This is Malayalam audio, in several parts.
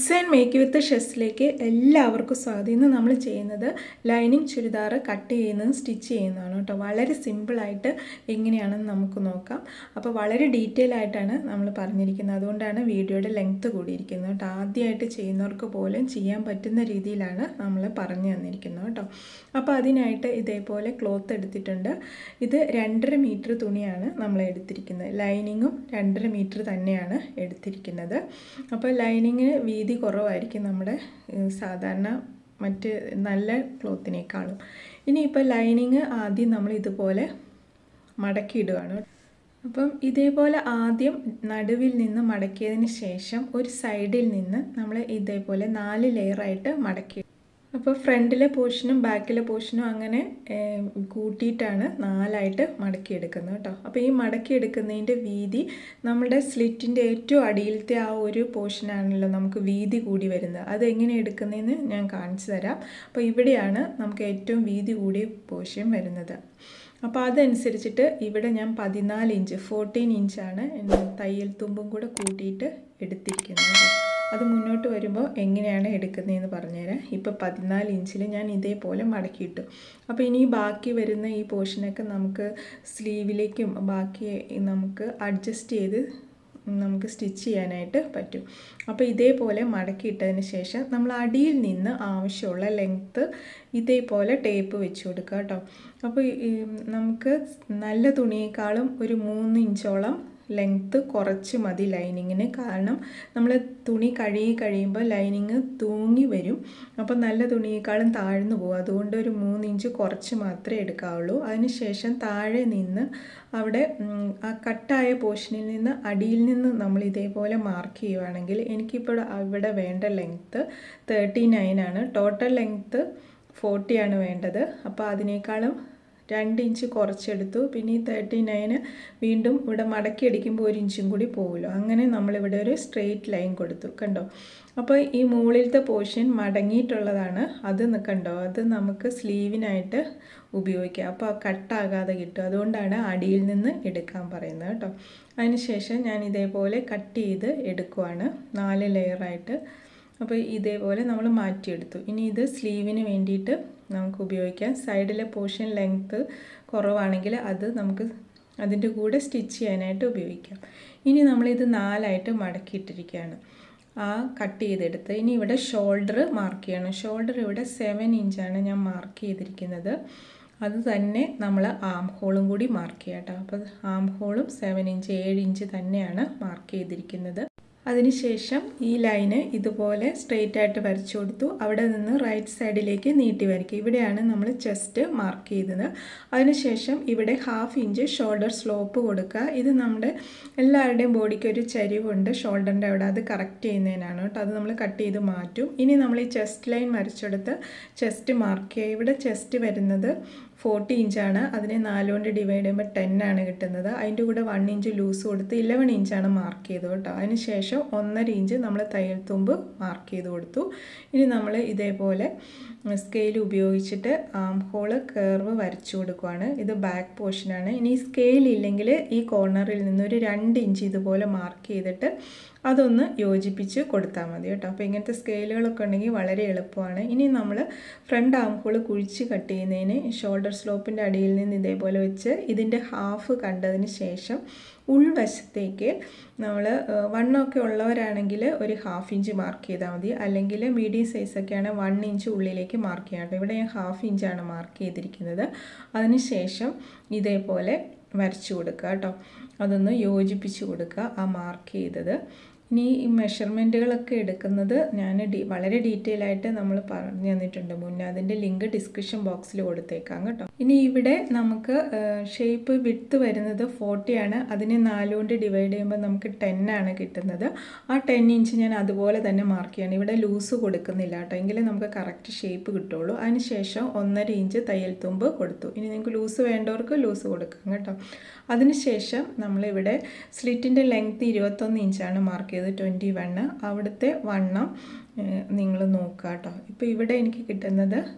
ഇറ്റ്സ് ആൻഡ് മേക്ക് വിത്ത് ഷെസ്സിലേക്ക് എല്ലാവർക്കും സ്വാഗതം ഇന്ന് നമ്മൾ ചെയ്യുന്നത് ലൈനിങ് ചുരിദാർ കട്ട് ചെയ്യുന്നതും സ്റ്റിച്ച് ചെയ്യുന്നതാണ് കേട്ടോ വളരെ സിമ്പിളായിട്ട് എങ്ങനെയാണെന്ന് നമുക്ക് നോക്കാം അപ്പോൾ വളരെ ഡീറ്റെയിൽ ആയിട്ടാണ് നമ്മൾ പറഞ്ഞിരിക്കുന്നത് അതുകൊണ്ടാണ് വീഡിയോയുടെ ലെങ്ത്ത് കൂടിയിരിക്കുന്നത് കേട്ടോ ആദ്യമായിട്ട് ചെയ്യുന്നവർക്ക് പോലും ചെയ്യാൻ പറ്റുന്ന രീതിയിലാണ് നമ്മൾ പറഞ്ഞു തന്നിരിക്കുന്നത് കേട്ടോ അപ്പോൾ അതിനായിട്ട് ഇതേപോലെ ക്ലോത്ത് എടുത്തിട്ടുണ്ട് ഇത് രണ്ടര മീറ്റർ തുണിയാണ് നമ്മൾ എടുത്തിരിക്കുന്നത് ലൈനിങ്ങും രണ്ടര മീറ്റർ തന്നെയാണ് എടുത്തിരിക്കുന്നത് അപ്പോൾ ലൈനിങ്ങിന് വീതി കുറവായിരിക്കും നമ്മുടെ സാധാരണ മറ്റ് നല്ല ക്ലോത്തിനേക്കാളും ഇനിയിപ്പോൾ ലൈനിങ് ആദ്യം നമ്മൾ ഇതുപോലെ മടക്കിയിടുകയാണ് അപ്പം ഇതേപോലെ ആദ്യം നടുവിൽ നിന്ന് മടക്കിയതിന് ശേഷം ഒരു സൈഡിൽ നിന്ന് നമ്മൾ ഇതേപോലെ നാല് ലെയറായിട്ട് മടക്കി അപ്പോൾ ഫ്രണ്ടിലെ പോർഷനും ബാക്കിലെ പോർഷനും അങ്ങനെ കൂട്ടിയിട്ടാണ് നാലായിട്ട് മടക്കിയെടുക്കുന്നത് കേട്ടോ അപ്പോൾ ഈ മടക്കിയെടുക്കുന്നതിൻ്റെ വീതി നമ്മുടെ സ്ലിറ്റിൻ്റെ ഏറ്റവും അടിയിലത്തെ ആ ഒരു പോർഷനാണല്ലോ നമുക്ക് വീതി കൂടി വരുന്നത് അത് എങ്ങനെ എടുക്കുന്നതെന്ന് ഞാൻ കാണിച്ചു തരാം അപ്പോൾ ഇവിടെയാണ് നമുക്ക് ഏറ്റവും വീതി കൂടിയ പോർഷൻ വരുന്നത് അപ്പോൾ അതനുസരിച്ചിട്ട് ഇവിടെ ഞാൻ പതിനാല് ഇഞ്ച് ഫോർട്ടീൻ ഇഞ്ചാണ് തയ്യൽ തുമ്പും കൂടെ കൂട്ടിയിട്ട് എടുത്തിരിക്കുന്നത് അത് മുന്നോട്ട് വരുമ്പോൾ എങ്ങനെയാണ് എടുക്കുന്നതെന്ന് പറഞ്ഞുതരാം ഇപ്പോൾ പതിനാല് ഇഞ്ചിൽ ഞാൻ ഇതേപോലെ മടക്കിയിട്ടു അപ്പോൾ ഇനി ബാക്കി വരുന്ന ഈ പോർഷനൊക്കെ നമുക്ക് സ്ലീവിലേക്കും ബാക്കി നമുക്ക് അഡ്ജസ്റ്റ് ചെയ്ത് നമുക്ക് സ്റ്റിച്ച് ചെയ്യാനായിട്ട് പറ്റും അപ്പോൾ ഇതേപോലെ മടക്കിയിട്ടതിന് ശേഷം നമ്മൾ അടിയിൽ നിന്ന് ആവശ്യമുള്ള ലെങ്ത്ത് ഇതേപോലെ ടേപ്പ് വെച്ച് കൊടുക്കുക കേട്ടോ അപ്പോൾ നമുക്ക് നല്ല തുണിയേക്കാളും ഒരു മൂന്ന് ഇഞ്ചോളം ലെങ്ത്ത് കുറച്ച് മതി ലൈനിങ്ങിന് കാരണം നമ്മൾ തുണി കഴുകി കഴിയുമ്പോൾ ലൈനിങ് തൂങ്ങി വരും അപ്പോൾ നല്ല തുണിയേക്കാളും താഴ്ന്നു പോകും അതുകൊണ്ട് ഒരു മൂന്ന് ഇഞ്ച് കുറച്ച് മാത്രമേ എടുക്കാവുള്ളൂ അതിനുശേഷം താഴെ നിന്ന് അവിടെ ആ കട്ടായ പോർഷനിൽ നിന്ന് അടിയിൽ നിന്ന് നമ്മൾ ഇതേപോലെ മാർക്ക് ചെയ്യുവാണെങ്കിൽ എനിക്കിപ്പോൾ ഇവിടെ വേണ്ട ലെങ്ത്ത് തേർട്ടി ആണ് ടോട്ടൽ ലെങ്ത്ത് ഫോർട്ടിയാണ് വേണ്ടത് അപ്പോൾ അതിനേക്കാളും രണ്ട് ഇഞ്ച് കുറച്ചെടുത്തു പിന്നെ ഈ തേർട്ടി നയന് വീണ്ടും ഇവിടെ മടക്കി അടിക്കുമ്പോൾ ഒരു ഇഞ്ചും കൂടി പോകുമല്ലോ അങ്ങനെ നമ്മളിവിടെ ഒരു സ്ട്രെയിറ്റ് ലൈൻ കൊടുത്തു കണ്ടോ അപ്പോൾ ഈ മുകളിലത്തെ പോർഷൻ മടങ്ങിയിട്ടുള്ളതാണ് അത് കണ്ടോ അത് നമുക്ക് സ്ലീവിനായിട്ട് ഉപയോഗിക്കാം അപ്പോൾ കട്ടാകാതെ കിട്ടും അതുകൊണ്ടാണ് അടിയിൽ നിന്ന് എടുക്കാൻ പറയുന്നത് കേട്ടോ അതിനുശേഷം ഞാൻ ഇതേപോലെ കട്ട് ചെയ്ത് എടുക്കുവാണ് നാല് ലെയറായിട്ട് അപ്പോൾ ഇതേപോലെ നമ്മൾ മാറ്റിയെടുത്തു ഇനി ഇത് സ്ലീവിന് വേണ്ടിയിട്ട് നമുക്ക് ഉപയോഗിക്കാം സൈഡിലെ പോർഷൻ ലെങ്ത്ത് കുറവാണെങ്കിൽ അത് നമുക്ക് അതിൻ്റെ കൂടെ സ്റ്റിച്ച് ചെയ്യാനായിട്ട് ഉപയോഗിക്കാം ഇനി നമ്മളിത് നാലായിട്ട് മടക്കിയിട്ടിരിക്കുകയാണ് ആ കട്ട് ചെയ്തെടുത്ത് ഇനി ഇവിടെ ഷോൾഡർ മാർക്ക് ചെയ്യണം ഷോൾഡർ ഇവിടെ സെവൻ ഇഞ്ചാണ് ഞാൻ മാർക്ക് ചെയ്തിരിക്കുന്നത് അത് തന്നെ നമ്മൾ ആം ഹോളും കൂടി മാർക്ക് ചെയ്യാം കേട്ടോ അപ്പോൾ ആം ഹോളും സെവൻ ഇഞ്ച് ഏഴ് ഇഞ്ച് തന്നെയാണ് മാർക്ക് ചെയ്തിരിക്കുന്നത് അതിനുശേഷം ഈ ലൈന് ഇതുപോലെ സ്ട്രെയിറ്റ് ആയിട്ട് വരച്ചു കൊടുത്തു അവിടെ നിന്ന് റൈറ്റ് സൈഡിലേക്ക് നീട്ടി വരയ്ക്കുക ഇവിടെയാണ് നമ്മൾ ചെസ്റ്റ് മാർക്ക് ചെയ്തത് അതിനുശേഷം ഇവിടെ ഹാഫ് ഇഞ്ച് ഷോൾഡർ സ്ലോപ്പ് കൊടുക്കുക ഇത് നമ്മുടെ എല്ലാവരുടെയും ബോഡിക്ക് ഒരു ചരിവുണ്ട് ഷോൾഡറിൻ്റെ അവിടെ അത് കറക്റ്റ് ചെയ്യുന്നതിനാണ് കേട്ടോ അത് നമ്മൾ കട്ട് ചെയ്ത് മാറ്റും ഇനി നമ്മൾ ഈ ചെസ്റ്റ് ലൈൻ വരച്ചെടുത്ത് ചെസ്റ്റ് മാർക്ക് ചെയ്യുക ഇവിടെ ചെസ്റ്റ് വരുന്നത് ഫോർട്ടി ഇഞ്ചാണ് അതിനെ നാലുകൊണ്ട് ഡിവൈഡ് ചെയ്യുമ്പോൾ ടെൻ ആണ് കിട്ടുന്നത് അതിൻ്റെ കൂടെ വൺ ഇഞ്ച് ലൂസ് കൊടുത്ത് ഇലവൻ ഇഞ്ചാണ് മാർക്ക് ചെയ്തത് കേട്ടോ അതിന് ശേഷം ഒന്നര ഇഞ്ച് നമ്മൾ തയ്യൽ തുമ്പ് മാർക്ക് ചെയ്ത് കൊടുത്തു ഇനി നമ്മൾ ഇതേപോലെ സ്കെയിൽ ഉപയോഗിച്ചിട്ട് ആം ഹോള് കർവ് വരച്ചു കൊടുക്കുവാണ് ഇത് ബാക്ക് പോർഷനാണ് ഇനി സ്കെയിൽ ഇല്ലെങ്കിൽ ഈ കോർണറിൽ നിന്ന് ഒരു രണ്ട് ഇഞ്ച് ഇതുപോലെ മാർക്ക് ചെയ്തിട്ട് അതൊന്ന് യോജിപ്പിച്ച് കൊടുത്താൽ മതി കേട്ടോ അപ്പോൾ ഇങ്ങനത്തെ സ്കെയിലുകളൊക്കെ ഉണ്ടെങ്കിൽ വളരെ എളുപ്പമാണ് ഇനി നമ്മൾ ഫ്രണ്ട് ആം ഹോൾ കുഴിച്ച് കട്ട് ചെയ്യുന്നതിന് ഷോൾഡർ സ്ലോപ്പിൻ്റെ അടിയിൽ നിന്ന് ഇതേപോലെ വെച്ച് ഇതിൻ്റെ ഹാഫ് കണ്ടതിന് ശേഷം ഉൾവശത്തേക്ക് നമ്മൾ വണ്ണമൊക്കെ ഉള്ളവരാണെങ്കിൽ ഒരു ഹാഫ് ഇഞ്ച് മാർക്ക് ചെയ്താൽ മതി അല്ലെങ്കിൽ മീഡിയം സൈസൊക്കെയാണ് വൺ ഇഞ്ച് ഉള്ളിലേക്ക് മാർക്ക് ചെയ്യാം കേട്ടോ ഇവിടെ ഞാൻ ഹാഫ് ഇഞ്ചാണ് മാർക്ക് ചെയ്തിരിക്കുന്നത് അതിനുശേഷം ഇതേപോലെ വരച്ചു കൊടുക്കുക കേട്ടോ അതൊന്ന് യോജിപ്പിച്ച് കൊടുക്കുക ആ മാർക്ക് ചെയ്തത് ഇനി ഈ മെഷർമെൻറ്റുകളൊക്കെ എടുക്കുന്നത് ഞാൻ ഡി വളരെ ഡീറ്റെയിൽ ആയിട്ട് നമ്മൾ പറഞ്ഞു തന്നിട്ടുണ്ട് മുന്നേ അതിൻ്റെ ലിങ്ക് ഡിസ്ക്രിപ്ഷൻ ബോക്സിൽ കൊടുത്തേക്കാം കേട്ടോ ഇനി ഇവിടെ നമുക്ക് ഷേപ്പ് വിട്ട് വരുന്നത് ഫോർട്ടിയാണ് അതിനെ നാലുകൊണ്ട് ഡിവൈഡ് ചെയ്യുമ്പോൾ നമുക്ക് ടെൻ ആണ് കിട്ടുന്നത് ആ ടെൻ ഇഞ്ച് ഞാൻ അതുപോലെ തന്നെ മാർക്ക് ചെയ്യണം ഇവിടെ ലൂസ് കൊടുക്കുന്നില്ല കേട്ടോ എങ്കിലേ നമുക്ക് കറക്റ്റ് ഷേപ്പ് കിട്ടുള്ളൂ അതിനുശേഷം ഒന്നര ഇഞ്ച് തയ്യൽ തുമ്പ് കൊടുത്തു ഇനി നിങ്ങൾക്ക് ലൂസ് വേണ്ടവർക്ക് ലൂസ് കൊടുക്കാം കേട്ടോ അതിനുശേഷം നമ്മളിവിടെ സ്ലിറ്റിൻ്റെ ലെങ്ത്ത് ഇരുപത്തൊന്ന് ഇഞ്ചാണ് മാർക്ക് ചെയ്തത് ട്വൻറ്റി വണ്ണ് അവിടുത്തെ വണ്ണം നിങ്ങൾ നോക്കുക കേട്ടോ ഇപ്പോൾ ഇവിടെ എനിക്ക് കിട്ടുന്നത്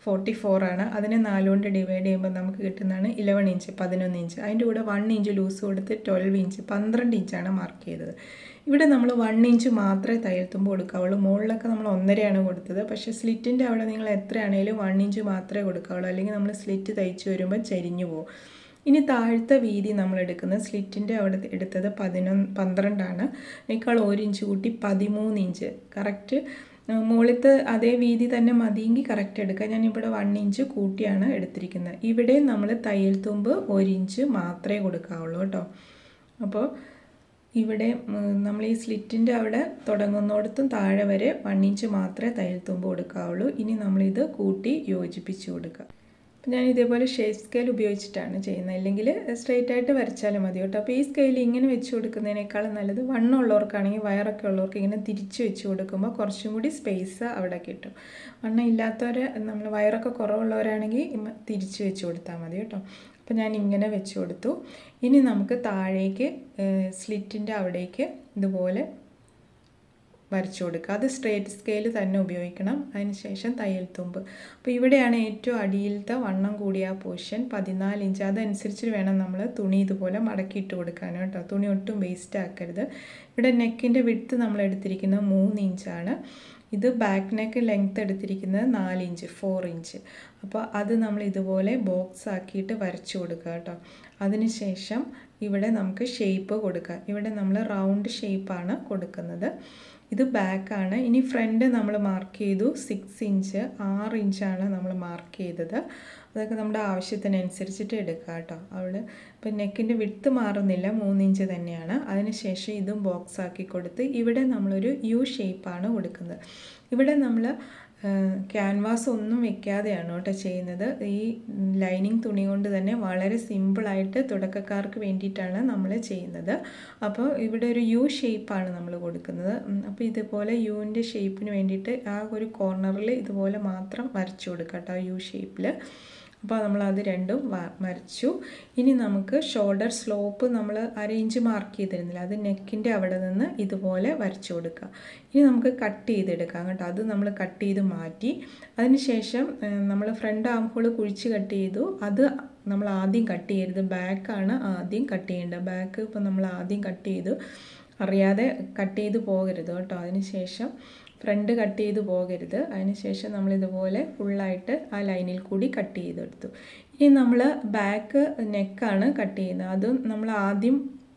ഫോർട്ടി ആണ് അതിനെ നാലുകൊണ്ട് ഡിവൈഡ് ചെയ്യുമ്പോൾ നമുക്ക് കിട്ടുന്നതാണ് ഇലവൻ ഇഞ്ച് പതിനൊന്ന് ഇഞ്ച് അതിൻ്റെ കൂടെ വൺ ഇഞ്ച് ലൂസ് കൊടുത്ത് ട്വൽവ് ഇഞ്ച് പന്ത്രണ്ട് ഇഞ്ചാണ് മാർക്ക് ചെയ്തത് ഇവിടെ നമ്മൾ വൺ ഇഞ്ച് മാത്രമേ തയ്യൽ തുമ്പ് കൊടുക്കാവുള്ളൂ മുകളിലൊക്കെ നമ്മൾ ഒന്നരയാണ് കൊടുത്തത് പക്ഷേ സ്ലിറ്റിൻ്റെ അവിടെ നിങ്ങൾ എത്രയാണേലും വൺ ഇഞ്ച് മാത്രമേ കൊടുക്കാവുള്ളൂ അല്ലെങ്കിൽ നമ്മൾ സ്ലിറ്റ് തയ്ച്ച് വരുമ്പോൾ ചരിഞ്ഞു പോകും ഇനി താഴത്തെ വീതി നമ്മൾ എടുക്കുന്നത് സ്ലിറ്റിൻ്റെ അവിടെ എടുത്തത് പതിനൊന്ന് പന്ത്രണ്ടാണ് അതിനേക്കാൾ ഒരു ഇഞ്ച് കൂട്ടി പതിമൂന്ന് ഇഞ്ച് കറക്റ്റ് മുകളിലത്തെ അതേ വീതി തന്നെ മതിയെങ്കിൽ കറക്റ്റ് എടുക്കുക ഞാനിവിടെ വൺ ഇഞ്ച് കൂട്ടിയാണ് എടുത്തിരിക്കുന്നത് ഇവിടെ നമ്മൾ തയ്യൽ തുമ്പ് ഒരു ഇഞ്ച് മാത്രമേ കൊടുക്കാവുള്ളൂ കേട്ടോ അപ്പോൾ ഇവിടെ നമ്മൾ ഈ സ്ലിറ്റിൻ്റെ അവിടെ തുടങ്ങുന്നിടത്തും താഴെ വരെ വൺ ഇഞ്ച് മാത്രമേ തയ്യൽ തുമ്പ് കൊടുക്കാവുള്ളൂ ഇനി നമ്മളിത് കൂട്ടി യോജിപ്പിച്ച് കൊടുക്കുക അപ്പം ഞാൻ ഇതേപോലെ ഷേപ്പ് സ്കെയിൽ ഉപയോഗിച്ചിട്ടാണ് ചെയ്യുന്നത് അല്ലെങ്കിൽ സ്ട്രെയിറ്റ് ആയിട്ട് വരച്ചാലും മതി കേട്ടോ അപ്പോൾ ഈ സ്കെയിൽ ഇങ്ങനെ വെച്ച് കൊടുക്കുന്നതിനേക്കാളും നല്ലത് വണ്ണമുള്ളവർക്കാണെങ്കിൽ വയറൊക്കെ ഉള്ളവർക്ക് ഇങ്ങനെ തിരിച്ച് വെച്ച് കൊടുക്കുമ്പോൾ കുറച്ചും കൂടി സ്പേസ് അവിടെ കിട്ടും വണ്ണം ഇല്ലാത്തവർ നമ്മൾ വയറൊക്കെ കുറവുള്ളവരാണെങ്കിൽ തിരിച്ച് വെച്ച് കൊടുത്താൽ മതി കേട്ടോ അപ്പോൾ ഞാൻ ഇങ്ങനെ വെച്ച് കൊടുത്തു ഇനി നമുക്ക് താഴേക്ക് സ്ലിറ്റിൻ്റെ അവിടേക്ക് ഇതുപോലെ വരച്ചു കൊടുക്കുക അത് സ്ട്രേറ്റ് സ്കെയിൽ തന്നെ ഉപയോഗിക്കണം അതിനുശേഷം തയ്യൽ തുമ്പ് അപ്പോൾ ഇവിടെയാണ് ഏറ്റവും അടിയിലത്തെ വണ്ണം കൂടിയ ആ പോർഷൻ പതിനാല് ഇഞ്ച് അതനുസരിച്ച് വേണം നമ്മൾ തുണി ഇതുപോലെ മടക്കിയിട്ട് കൊടുക്കാൻ കേട്ടോ തുണി ഒട്ടും വേസ്റ്റ് ആക്കരുത് ഇവിടെ നെക്കിൻ്റെ വിട്ത്ത് നമ്മൾ എടുത്തിരിക്കുന്നത് മൂന്ന് ഇഞ്ചാണ് ഇത് ബാക്ക് നെക്ക് ലെങ്ത്ത് എടുത്തിരിക്കുന്നത് നാല് ഇഞ്ച് ഫോർ ഇഞ്ച് അപ്പോൾ അത് നമ്മൾ ഇതുപോലെ ബോക്സ് ആക്കിയിട്ട് വരച്ചു കൊടുക്കുക കേട്ടോ അതിനുശേഷം ഇവിടെ നമുക്ക് ഷേപ്പ് കൊടുക്കുക ഇവിടെ നമ്മൾ റൗണ്ട് ഷേപ്പാണ് കൊടുക്കുന്നത് ഇത് ബാക്കാണ് ഇനി ഫ്രണ്ട് നമ്മൾ മാർക്ക് ചെയ്തു സിക്സ് ഇഞ്ച് ആറ് ഇഞ്ചാണ് നമ്മൾ മാർക്ക് ചെയ്തത് അതൊക്കെ നമ്മുടെ ആവശ്യത്തിനനുസരിച്ചിട്ട് എടുക്കുക കേട്ടോ അവിടെ ഇപ്പം നെക്കിൻ്റെ വിട്ത്ത് മാറുന്നില്ല മൂന്ന് ഇഞ്ച് തന്നെയാണ് അതിനുശേഷം ഇതും ബോക്സ് ആക്കി കൊടുത്ത് ഇവിടെ നമ്മളൊരു യു ഷേപ്പാണ് കൊടുക്കുന്നത് ഇവിടെ നമ്മൾ ക്യാൻവാസ് ഒന്നും വെക്കാതെയാണ് കേട്ടോ ചെയ്യുന്നത് ഈ ലൈനിങ് തുണി കൊണ്ട് തന്നെ വളരെ സിമ്പിളായിട്ട് തുടക്കക്കാർക്ക് വേണ്ടിയിട്ടാണ് നമ്മൾ ചെയ്യുന്നത് അപ്പോൾ ഇവിടെ ഒരു യു ഷേപ്പാണ് നമ്മൾ കൊടുക്കുന്നത് അപ്പോൾ ഇതുപോലെ യുവിൻ്റെ ഷേപ്പിന് വേണ്ടിയിട്ട് ആ ഒരു കോർണറിൽ ഇതുപോലെ മാത്രം വരച്ചു കൊടുക്കാം കേട്ടോ യു ഷേപ്പിൽ അപ്പോൾ നമ്മൾ അത് രണ്ടും വരച്ചു ഇനി നമുക്ക് ഷോൾഡർ സ്ലോപ്പ് നമ്മൾ അരയിഞ്ച് മാർക്ക് ചെയ്തിരുന്നില്ല അത് നെക്കിൻ്റെ അവിടെ നിന്ന് ഇതുപോലെ വരച്ചു കൊടുക്കുക ഇനി നമുക്ക് കട്ട് ചെയ്തെടുക്കാം കേട്ടോ അത് നമ്മൾ കട്ട് ചെയ്ത് മാറ്റി അതിനുശേഷം നമ്മൾ ഫ്രണ്ട് ആം ഹോൾ കുഴിച്ച് കട്ട് ചെയ്തു അത് നമ്മൾ ആദ്യം കട്ട് ചെയ്യരുത് ബാക്കാണ് ആദ്യം കട്ട് ചെയ്യേണ്ടത് ബാക്ക് ഇപ്പോൾ നമ്മൾ ആദ്യം കട്ട് ചെയ്തു അറിയാതെ കട്ട് ചെയ്ത് പോകരുത് കേട്ടോ അതിനുശേഷം ഫ്രണ്ട് കട്ട് ചെയ്ത് പോകരുത് അതിനുശേഷം നമ്മളിതുപോലെ ഫുള്ളായിട്ട് ആ ലൈനിൽ കൂടി കട്ട് ചെയ്തെടുത്തു ഇനി നമ്മൾ ബാക്ക് നെക്കാണ് കട്ട് ചെയ്യുന്നത് അതും നമ്മൾ ആദ്യം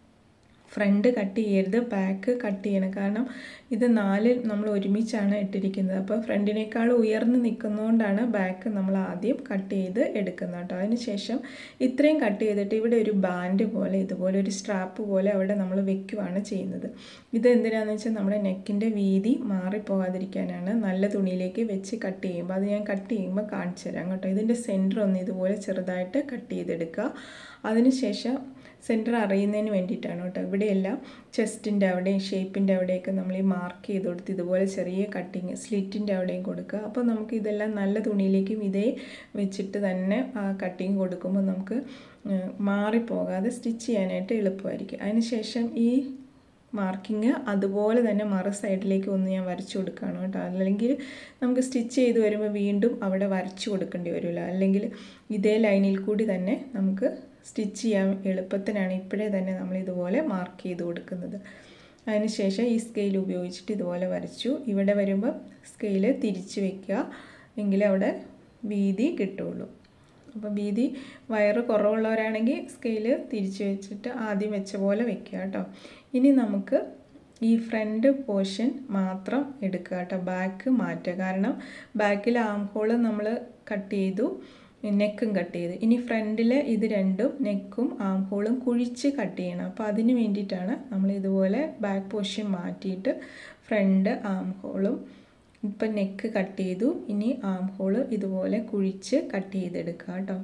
ഫ്രണ്ട് കട്ട് ചെയ്യരുത് ബാക്ക് കട്ട് ചെയ്യണം കാരണം ഇത് നാല് നമ്മൾ ഒരുമിച്ചാണ് ഇട്ടിരിക്കുന്നത് അപ്പോൾ ഫ്രണ്ടിനേക്കാൾ ഉയർന്ന് നിൽക്കുന്നതുകൊണ്ടാണ് ബാക്ക് നമ്മൾ ആദ്യം കട്ട് ചെയ്ത് എടുക്കുന്നത് കേട്ടോ അതിനുശേഷം ഇത്രയും കട്ട് ചെയ്തിട്ട് ഇവിടെ ഒരു ബാൻഡ് പോലെ ഇതുപോലെ ഒരു സ്ട്രാപ്പ് പോലെ അവിടെ നമ്മൾ വെക്കുവാണ് ചെയ്യുന്നത് ഇത് എന്തിനാണെന്ന് വെച്ചാൽ നമ്മുടെ നെക്കിൻ്റെ വീതി മാറിപ്പോകാതിരിക്കാനാണ് നല്ല തുണിയിലേക്ക് വെച്ച് കട്ട് ചെയ്യുമ്പോൾ അത് ഞാൻ കട്ട് ചെയ്യുമ്പോൾ കാണിച്ചു തരാം കേട്ടോ ഇതിൻ്റെ സെൻറ്റർ ഒന്ന് ഇതുപോലെ ചെറുതായിട്ട് കട്ട് ചെയ്തെടുക്കുക അതിനുശേഷം സെൻറ്റർ അറിയുന്നതിന് വേണ്ടിയിട്ടാണ് കേട്ടോ ഇവിടെയെല്ലാം ചെസ്റ്റിൻ്റെ അവിടെയും ഷേപ്പിൻ്റെ അവിടെയൊക്കെ നമ്മൾ ഈ മാർക്ക് ചെയ്ത് കൊടുത്ത് ഇതുപോലെ ചെറിയ കട്ടിങ് സ്ലിറ്റിൻ്റെ അവിടെയും കൊടുക്കുക അപ്പോൾ നമുക്ക് ഇതെല്ലാം നല്ല തുണിയിലേക്കും ഇതേ വെച്ചിട്ട് തന്നെ ആ കട്ടിങ് കൊടുക്കുമ്പോൾ നമുക്ക് മാറിപ്പോകാതെ സ്റ്റിച്ച് ചെയ്യാനായിട്ട് എളുപ്പമായിരിക്കും അതിനുശേഷം ഈ മാർക്കിങ് അതുപോലെ തന്നെ മറു സൈഡിലേക്ക് ഒന്ന് ഞാൻ വരച്ചു കൊടുക്കുകയാണ് കേട്ടോ അല്ലെങ്കിൽ നമുക്ക് സ്റ്റിച്ച് ചെയ്ത് വരുമ്പോൾ വീണ്ടും അവിടെ വരച്ചു കൊടുക്കേണ്ടി വരില്ല അല്ലെങ്കിൽ ഇതേ ലൈനിൽ കൂടി തന്നെ നമുക്ക് സ്റ്റിച്ച് ചെയ്യാൻ എളുപ്പത്തിനാണ് ഇപ്പോഴേ തന്നെ നമ്മൾ ഇതുപോലെ മാർക്ക് ചെയ്ത് കൊടുക്കുന്നത് അതിനുശേഷം ഈ സ്കെയിൽ ഉപയോഗിച്ചിട്ട് ഇതുപോലെ വരച്ചു ഇവിടെ വരുമ്പോൾ സ്കെയിൽ തിരിച്ച് വെക്കുക എങ്കിലേ അവിടെ വീതി കിട്ടുള്ളൂ അപ്പോൾ വീതി വയറ് കുറവുള്ളവരാണെങ്കിൽ സ്കെയിൽ തിരിച്ച് വെച്ചിട്ട് ആദ്യം വെച്ച പോലെ വെക്കുക കേട്ടോ ഇനി നമുക്ക് ഈ ഫ്രണ്ട് പോർഷൻ മാത്രം എടുക്കുക കേട്ടോ ബാക്ക് മാറ്റുക കാരണം ബാക്കിൽ ആം ഹോൾ നമ്മൾ കട്ട് ചെയ്തു നെക്കും കട്ട് ചെയ്തു ഇനി ഫ്രണ്ടിൽ ഇത് രണ്ടും നെക്കും ആം ഹോളും കുഴിച്ച് കട്ട് ചെയ്യണം അപ്പോൾ അതിന് വേണ്ടിയിട്ടാണ് നമ്മൾ ഇതുപോലെ ബാക്ക് പോർഷൻ മാറ്റിയിട്ട് ഫ്രണ്ട് ആം ഹോളും ഇപ്പം നെക്ക് കട്ട് ചെയ്തു ഇനി ആം ഹോള് ഇതുപോലെ കുഴിച്ച് കട്ട് ചെയ്തെടുക്കുക കേട്ടോ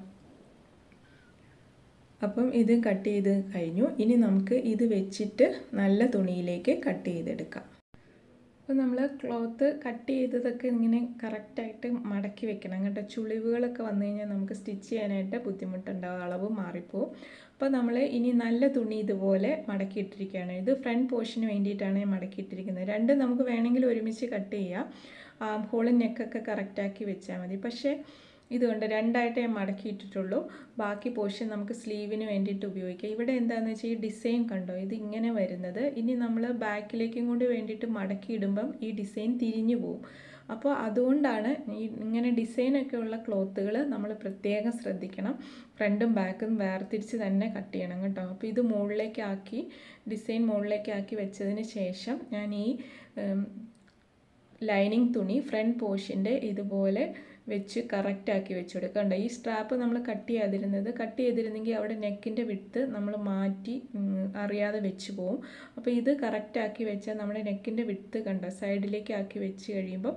അപ്പം ഇത് കട്ട് ചെയ്ത് കഴിഞ്ഞു ഇനി നമുക്ക് ഇത് വെച്ചിട്ട് നല്ല തുണിയിലേക്ക് കട്ട് ചെയ്തെടുക്കാം അപ്പോൾ നമ്മൾ ക്ലോത്ത് കട്ട് ചെയ്തതൊക്കെ ഇങ്ങനെ കറക്റ്റായിട്ട് മടക്കി വെക്കണം കേട്ടോ ചുളിവുകളൊക്കെ വന്നു കഴിഞ്ഞാൽ നമുക്ക് സ്റ്റിച്ച് ചെയ്യാനായിട്ട് ബുദ്ധിമുട്ടുണ്ടാവും അളവ് മാറിപ്പോവും അപ്പോൾ നമ്മൾ ഇനി നല്ല തുണി ഇതുപോലെ മടക്കിയിട്ടിരിക്കുകയാണ് ഇത് ഫ്രണ്ട് പോർഷന് വേണ്ടിയിട്ടാണ് ഞാൻ മടക്കിയിട്ടിരിക്കുന്നത് രണ്ട് നമുക്ക് വേണമെങ്കിൽ ഒരുമിച്ച് കട്ട് ചെയ്യാം ആം ഹോളും നെക്കൊക്കെ കറക്റ്റാക്കി വെച്ചാൽ മതി പക്ഷേ ഇതുകൊണ്ട് രണ്ടായിട്ട് ഞാൻ മടക്കിയിട്ടിട്ടുള്ളൂ ബാക്കി പോർഷൻ നമുക്ക് സ്ലീവിന് വേണ്ടിയിട്ട് ഉപയോഗിക്കാം ഇവിടെ എന്താണെന്ന് വെച്ചാൽ ഈ ഡിസൈൻ കണ്ടോ ഇത് ഇങ്ങനെ വരുന്നത് ഇനി നമ്മൾ ബാക്കിലേക്കും കൂടി വേണ്ടിയിട്ട് മടക്കിയിടുമ്പം ഈ ഡിസൈൻ തിരിഞ്ഞു പോകും അപ്പോൾ അതുകൊണ്ടാണ് ഈ ഇങ്ങനെ ഡിസൈനൊക്കെ ഉള്ള ക്ലോത്തുകൾ നമ്മൾ പ്രത്യേകം ശ്രദ്ധിക്കണം ഫ്രണ്ടും ബാക്കും വേർതിരിച്ച് തന്നെ കട്ട് ചെയ്യണം കേട്ടോ അപ്പോൾ ഇത് മുകളിലേക്കാക്കി ഡിസൈൻ മുകളിലേക്കാക്കി വെച്ചതിന് ശേഷം ഞാൻ ഈ ലൈനിങ് തുണി ഫ്രണ്ട് പോർഷൻ്റെ ഇതുപോലെ വെച്ച് കറക്റ്റാക്കി വെച്ച് കൊടുക്കണ്ട ഈ സ്ട്രാപ്പ് നമ്മൾ കട്ട് ചെയ്യാതിരുന്നത് കട്ട് ചെയ്തിരുന്നെങ്കിൽ അവിടെ നെക്കിൻ്റെ വിട്ട് നമ്മൾ മാറ്റി അറിയാതെ വെച്ച് പോവും അപ്പോൾ ഇത് കറക്റ്റാക്കി വെച്ചാൽ നമ്മുടെ നെക്കിൻ്റെ വിട്ട് കണ്ട സൈഡിലേക്ക് ആക്കി വെച്ച് കഴിയുമ്പോൾ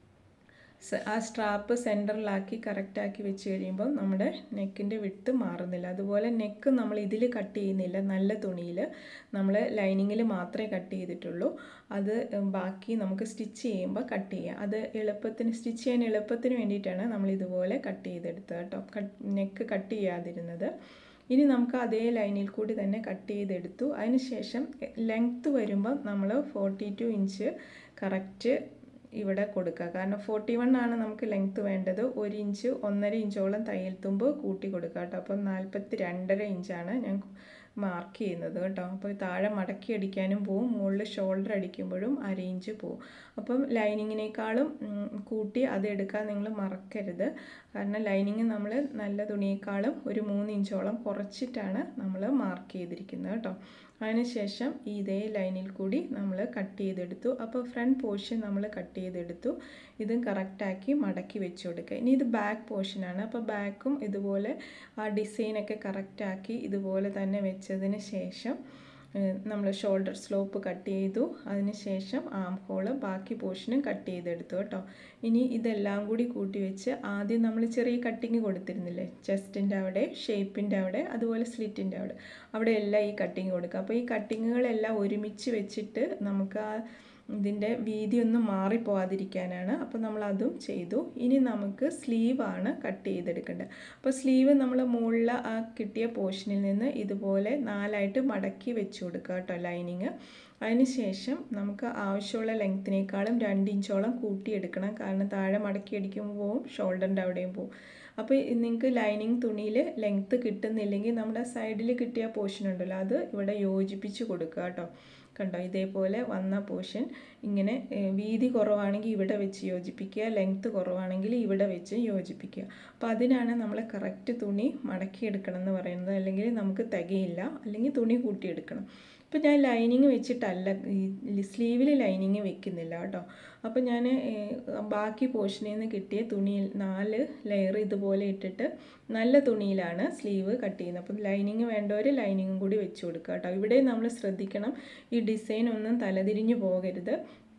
ആ സ്ട്രാപ്പ് സെൻറ്ററിലാക്കി കറക്റ്റാക്കി വെച്ച് കഴിയുമ്പോൾ നമ്മുടെ നെക്കിൻ്റെ വിട്ട് മാറുന്നില്ല അതുപോലെ നെക്ക് നമ്മൾ ഇതിൽ കട്ട് ചെയ്യുന്നില്ല നല്ല തുണിയിൽ നമ്മൾ ലൈനിങ്ങിൽ മാത്രമേ കട്ട് ചെയ്തിട്ടുള്ളൂ അത് ബാക്കി നമുക്ക് സ്റ്റിച്ച് ചെയ്യുമ്പോൾ കട്ട് ചെയ്യാം അത് എളുപ്പത്തിന് സ്റ്റിച്ച് ചെയ്യാൻ എളുപ്പത്തിന് വേണ്ടിയിട്ടാണ് നമ്മൾ ഇതുപോലെ കട്ട് ചെയ്തെടുത്തത് കേട്ടോ കട്ട് നെക്ക് കട്ട് ചെയ്യാതിരുന്നത് ഇനി നമുക്ക് അതേ ലൈനിൽ കൂടി തന്നെ കട്ട് ചെയ്തെടുത്തു അതിനുശേഷം ലെങ്ത്ത് വരുമ്പോൾ നമ്മൾ ഫോർട്ടി ടു ഇഞ്ച് കറക്റ്റ് ഇവിടെ കൊടുക്കുക കാരണം ഫോർട്ടി വൺ ആണ് നമുക്ക് ലെങ്ത്ത് വേണ്ടത് ഒരു ഇഞ്ച് ഒന്നര ഇഞ്ചോളം തയ്യൽ തുമ്പ് കൂട്ടി കൊടുക്കുക കേട്ടോ അപ്പം നാൽപ്പത്തി രണ്ടര ഇഞ്ചാണ് ഞാൻ മാർക്ക് ചെയ്യുന്നത് കേട്ടോ അപ്പോൾ താഴെ മടക്കി അടിക്കാനും പോവും മുകളിൽ ഷോൾഡർ അടിക്കുമ്പോഴും അര ഇഞ്ച് പോവും അപ്പം ലൈനിങ്ങിനേക്കാളും കൂട്ടി അത് എടുക്കാൻ നിങ്ങൾ മറക്കരുത് കാരണം ലൈനിങ് നമ്മൾ നല്ല തുണിയേക്കാളും ഒരു മൂന്ന് ഇഞ്ചോളം കുറച്ചിട്ടാണ് നമ്മൾ മാർക്ക് ചെയ്തിരിക്കുന്നത് കേട്ടോ അതിനുശേഷം ഇതേ ലൈനിൽ കൂടി നമ്മൾ കട്ട് ചെയ്തെടുത്തു അപ്പോൾ ഫ്രണ്ട് പോർഷൻ നമ്മൾ കട്ട് ചെയ്തെടുത്തു ഇതും കറക്റ്റാക്കി മടക്കി വെച്ച് കൊടുക്കുക ഇനി ഇത് ബാക്ക് പോർഷനാണ് അപ്പോൾ ബാക്കും ഇതുപോലെ ആ ഡിസൈനൊക്കെ കറക്റ്റാക്കി ഇതുപോലെ തന്നെ വെച്ചതിന് ശേഷം നമ്മൾ ഷോൾഡർ സ്ലോപ്പ് കട്ട് ചെയ്തു അതിന് ശേഷം ആം ഹോള് ബാക്കി പോർഷനും കട്ട് ചെയ്തെടുത്തു കേട്ടോ ഇനി ഇതെല്ലാം കൂടി കൂട്ടി വെച്ച് ആദ്യം നമ്മൾ ചെറിയ കട്ടിങ് കൊടുത്തിരുന്നില്ലേ ചെസ്റ്റിൻ്റെ അവിടെ ഷേപ്പിൻ്റെ അവിടെ അതുപോലെ സ്ലിറ്റിൻ്റെ അവിടെ അവിടെ എല്ലാം ഈ കട്ടിങ് കൊടുക്കുക അപ്പോൾ ഈ കട്ടിങ്ങുകളെല്ലാം ഒരുമിച്ച് വെച്ചിട്ട് നമുക്ക് ആ ഇതിൻ്റെ വീതിയൊന്നും മാറിപ്പോവാതിരിക്കാനാണ് അപ്പോൾ നമ്മൾ അതും ചെയ്തു ഇനി നമുക്ക് സ്ലീവാണ് കട്ട് ചെയ്തെടുക്കേണ്ടത് അപ്പോൾ സ്ലീവ് നമ്മൾ മുകളിൽ ആ കിട്ടിയ പോർഷനിൽ നിന്ന് ഇതുപോലെ നാലായിട്ട് മടക്കി വെച്ച് കൊടുക്കുക കേട്ടോ ലൈനിങ് അതിനുശേഷം നമുക്ക് ആവശ്യമുള്ള ലെങ്ത്തിനേക്കാളും രണ്ട് ഇഞ്ചോളം കൂട്ടിയെടുക്കണം കാരണം താഴെ മടക്കി അടിക്കുമ്പോൾ പോവും ഷോൾഡറിൻ്റെ അവിടെയും പോവും അപ്പോൾ നിങ്ങൾക്ക് ലൈനിങ് തുണിയിൽ ലെങ്ത്ത് കിട്ടുന്നില്ലെങ്കിൽ നമ്മുടെ സൈഡിൽ കിട്ടിയ പോർഷൻ ഉണ്ടല്ലോ അത് ഇവിടെ യോജിപ്പിച്ച് കൊടുക്കുക കേട്ടോ കണ്ടോ ഇതേപോലെ വന്ന പോർഷൻ ഇങ്ങനെ വീതി കുറവാണെങ്കിൽ ഇവിടെ വെച്ച് യോജിപ്പിക്കുക ലെങ്ത്ത് കുറവാണെങ്കിൽ ഇവിടെ വെച്ച് യോജിപ്പിക്കുക അപ്പോൾ അതിനാണ് നമ്മൾ കറക്റ്റ് തുണി മടക്കിയെടുക്കണം എന്ന് പറയുന്നത് അല്ലെങ്കിൽ നമുക്ക് തികയില്ല അല്ലെങ്കിൽ തുണി കൂട്ടിയെടുക്കണം ഇപ്പോൾ ഞാൻ ലൈനിങ് വെച്ചിട്ടല്ല ഈ സ്ലീവിൽ ലൈനിങ് വെക്കുന്നില്ല കേട്ടോ അപ്പോൾ ഞാൻ ബാക്കി പോർഷനിൽ നിന്ന് കിട്ടിയ തുണിയിൽ നാല് ലെയർ ഇതുപോലെ ഇട്ടിട്ട് നല്ല തുണിയിലാണ് സ്ലീവ് കട്ട് ചെയ്യുന്നത് അപ്പം ലൈനിങ് വേണ്ടവർ ലൈനിങ്ങും കൂടി വെച്ച് കൊടുക്കുക കേട്ടോ ഇവിടെ നമ്മൾ ശ്രദ്ധിക്കണം ഈ ഡിസൈൻ ഒന്നും തലതിരിഞ്ഞു പോകരുത്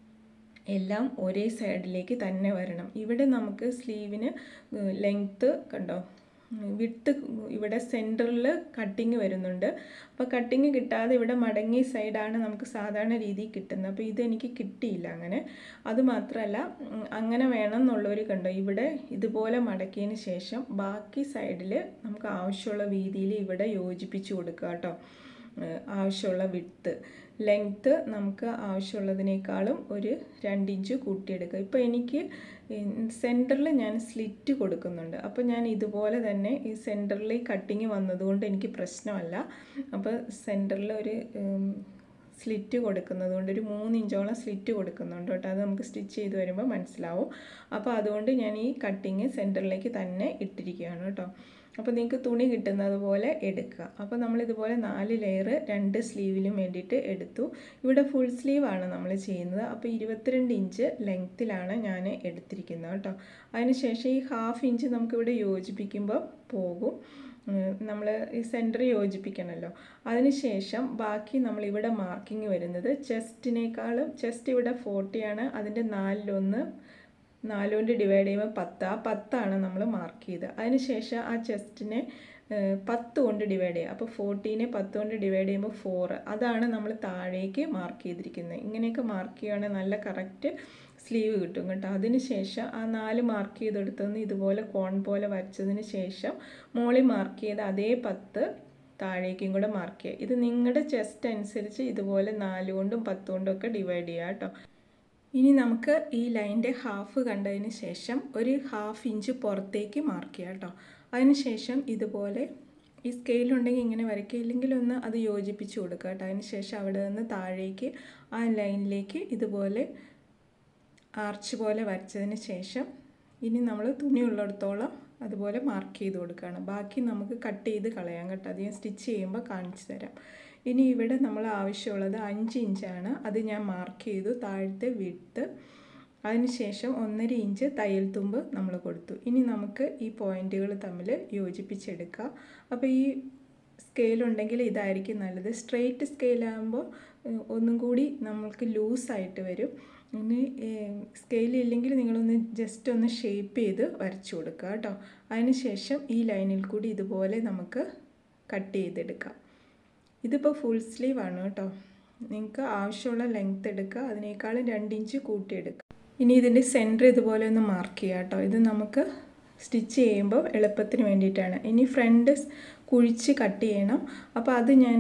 എല്ലാം ഒരേ സൈഡിലേക്ക് തന്നെ വരണം ഇവിടെ നമുക്ക് സ്ലീവിന് ലെങ്ത്ത് കണ്ടോ വിട്ട് ഇവിടെ സെൻറ്ററിൽ കട്ടിങ് വരുന്നുണ്ട് അപ്പോൾ കട്ടിങ് കിട്ടാതെ ഇവിടെ മടങ്ങിയ സൈഡാണ് നമുക്ക് സാധാരണ രീതിയിൽ കിട്ടുന്നത് അപ്പോൾ ഇതെനിക്ക് കിട്ടിയില്ല അങ്ങനെ അതുമാത്രമല്ല അങ്ങനെ വേണം എന്നുള്ളവർ കണ്ടോ ഇവിടെ ഇതുപോലെ മടക്കിയതിന് ശേഷം ബാക്കി സൈഡിൽ നമുക്ക് ആവശ്യമുള്ള രീതിയിൽ ഇവിടെ യോജിപ്പിച്ച് കൊടുക്കുക കേട്ടോ ആവശ്യമുള്ള വിട്ട് ലെങ്ത്ത് നമുക്ക് ആവശ്യമുള്ളതിനേക്കാളും ഒരു രണ്ട് ഇഞ്ച് കൂട്ടിയെടുക്കുക ഇപ്പോൾ എനിക്ക് സെൻറ്ററിൽ ഞാൻ സ്ലിറ്റ് കൊടുക്കുന്നുണ്ട് അപ്പോൾ ഞാൻ ഇതുപോലെ തന്നെ ഈ സെൻറ്ററിൽ കട്ടിങ് വന്നതുകൊണ്ട് എനിക്ക് പ്രശ്നമല്ല അപ്പോൾ സെൻറ്ററിൽ ഒരു സ്ലിറ്റ് കൊടുക്കുന്നത് കൊണ്ട് ഒരു മൂന്ന് ഇഞ്ചോളം സ്ലിറ്റ് കൊടുക്കുന്നുണ്ട് കേട്ടോ അത് നമുക്ക് സ്റ്റിച്ച് ചെയ്ത് വരുമ്പോൾ മനസ്സിലാവും അപ്പോൾ അതുകൊണ്ട് ഞാൻ ഈ കട്ടിങ് സെൻറ്ററിലേക്ക് തന്നെ ഇട്ടിരിക്കുകയാണ് കേട്ടോ അപ്പോൾ നിങ്ങൾക്ക് തുണി കിട്ടുന്നത് പോലെ എടുക്കുക അപ്പോൾ നമ്മൾ ഇതുപോലെ നാല് ലെയർ രണ്ട് സ്ലീവിലും വേണ്ടിയിട്ട് എടുത്തു ഇവിടെ ഫുൾ സ്ലീവാണ് നമ്മൾ ചെയ്യുന്നത് അപ്പോൾ ഇരുപത്തിരണ്ട് ഇഞ്ച് ലെങ്ത്തിലാണ് ഞാൻ എടുത്തിരിക്കുന്നത് കേട്ടോ അതിനുശേഷം ഈ ഹാഫ് ഇഞ്ച് നമുക്കിവിടെ യോജിപ്പിക്കുമ്പോൾ പോകും നമ്മൾ ഈ സെൻറ്റർ യോജിപ്പിക്കണമല്ലോ അതിനുശേഷം ബാക്കി നമ്മൾ ഇവിടെ മാർക്കിങ് വരുന്നത് ചെസ്റ്റിനേക്കാളും ചെസ്റ്റ് ഇവിടെ ഫോർട്ടിയാണ് അതിൻ്റെ നാലിലൊന്ന് നാലുകൊണ്ട് ഡിവൈഡ് ചെയ്യുമ്പോൾ പത്ത് ആ പത്താണ് നമ്മൾ മാർക്ക് ചെയ്ത് അതിനുശേഷം ആ ചെസ്റ്റിനെ പത്ത് കൊണ്ട് ഡിവൈഡ് ചെയ്യുക അപ്പോൾ ഫോർട്ടീനെ പത്ത് കൊണ്ട് ഡിവൈഡ് ചെയ്യുമ്പോൾ ഫോറ് അതാണ് നമ്മൾ താഴേക്ക് മാർക്ക് ചെയ്തിരിക്കുന്നത് ഇങ്ങനെയൊക്കെ മാർക്ക് ചെയ്യുകയാണെങ്കിൽ നല്ല കറക്റ്റ് സ്ലീവ് കിട്ടും കേട്ടോ അതിന് ശേഷം ആ നാല് മാർക്ക് ചെയ്തെടുത്തുനിന്ന് ഇതുപോലെ കോൺ പോലെ വരച്ചതിന് ശേഷം മോളിൽ മാർക്ക് ചെയ്ത അതേ പത്ത് താഴേക്കും കൂടെ മാർക്ക് ചെയ്യുക ഇത് നിങ്ങളുടെ ചെസ്റ്റ് അനുസരിച്ച് ഇതുപോലെ നാല് കൊണ്ടും പത്ത് കൊണ്ടും ഒക്കെ ഡിവൈഡ് ചെയ്യുക കേട്ടോ ഇനി നമുക്ക് ഈ ലൈൻ്റെ ഹാഫ് കണ്ടതിന് ശേഷം ഒരു ഹാഫ് ഇഞ്ച് പുറത്തേക്ക് മാർക്ക് ചെയ്യാം കേട്ടോ അതിന് ശേഷം ഇതുപോലെ ഈ സ്കെയിലുണ്ടെങ്കിൽ ഇങ്ങനെ വരയ്ക്കുക ഇല്ലെങ്കിൽ ഒന്ന് അത് യോജിപ്പിച്ച് കൊടുക്കുക കേട്ടോ അതിന് ശേഷം അവിടെ നിന്ന് താഴേക്ക് ആ ലൈനിലേക്ക് ഇതുപോലെ ആർച്ച് പോലെ വരച്ചതിന് ശേഷം ഇനി നമ്മൾ തുണി ഉള്ളിടത്തോളം അതുപോലെ മാർക്ക് ചെയ്ത് കൊടുക്കുകയാണ് ബാക്കി നമുക്ക് കട്ട് ചെയ്ത് കളയാം കേട്ടോ അധികം സ്റ്റിച്ച് ചെയ്യുമ്പോൾ കാണിച്ചു തരാം ഇനി ഇവിടെ നമ്മൾ ആവശ്യമുള്ളത് അഞ്ച് ഇഞ്ചാണ് അത് ഞാൻ മാർക്ക് ചെയ്തു താഴത്തെ വിട്ട് അതിനുശേഷം ഒന്നര ഇഞ്ച് തയ്യൽ തുമ്പ് നമ്മൾ കൊടുത്തു ഇനി നമുക്ക് ഈ പോയിൻറ്റുകൾ തമ്മിൽ യോജിപ്പിച്ചെടുക്കുക അപ്പോൾ ഈ സ്കെയിലുണ്ടെങ്കിൽ ഇതായിരിക്കും നല്ലത് സ്ട്രെയിറ്റ് സ്കെയിലാകുമ്പോൾ ഒന്നും കൂടി നമ്മൾക്ക് ലൂസായിട്ട് വരും ഇനി സ്കെയിൽ ഇല്ലെങ്കിൽ നിങ്ങളൊന്ന് ജസ്റ്റ് ഒന്ന് ഷേപ്പ് ചെയ്ത് വരച്ചു കൊടുക്കുക കേട്ടോ അതിന് ശേഷം ഈ ലൈനിൽ കൂടി ഇതുപോലെ നമുക്ക് കട്ട് ചെയ്തെടുക്കാം ഇതിപ്പോൾ ഫുൾ സ്ലീവ് ആണ് കേട്ടോ നിങ്ങൾക്ക് ആവശ്യമുള്ള ലെങ്ത് എടുക്കുക അതിനേക്കാളും രണ്ട് ഇഞ്ച് കൂട്ടിയെടുക്കുക ഇനി ഇതിൻ്റെ സെൻറ്റർ ഇതുപോലെ ഒന്ന് മാർക്ക് ചെയ്യുക കേട്ടോ ഇത് നമുക്ക് സ്റ്റിച്ച് ചെയ്യുമ്പോൾ എളുപ്പത്തിന് വേണ്ടിയിട്ടാണ് ഇനി ഫ്രണ്ട് കുഴിച്ച് കട്ട് ചെയ്യണം അപ്പോൾ അത് ഞാൻ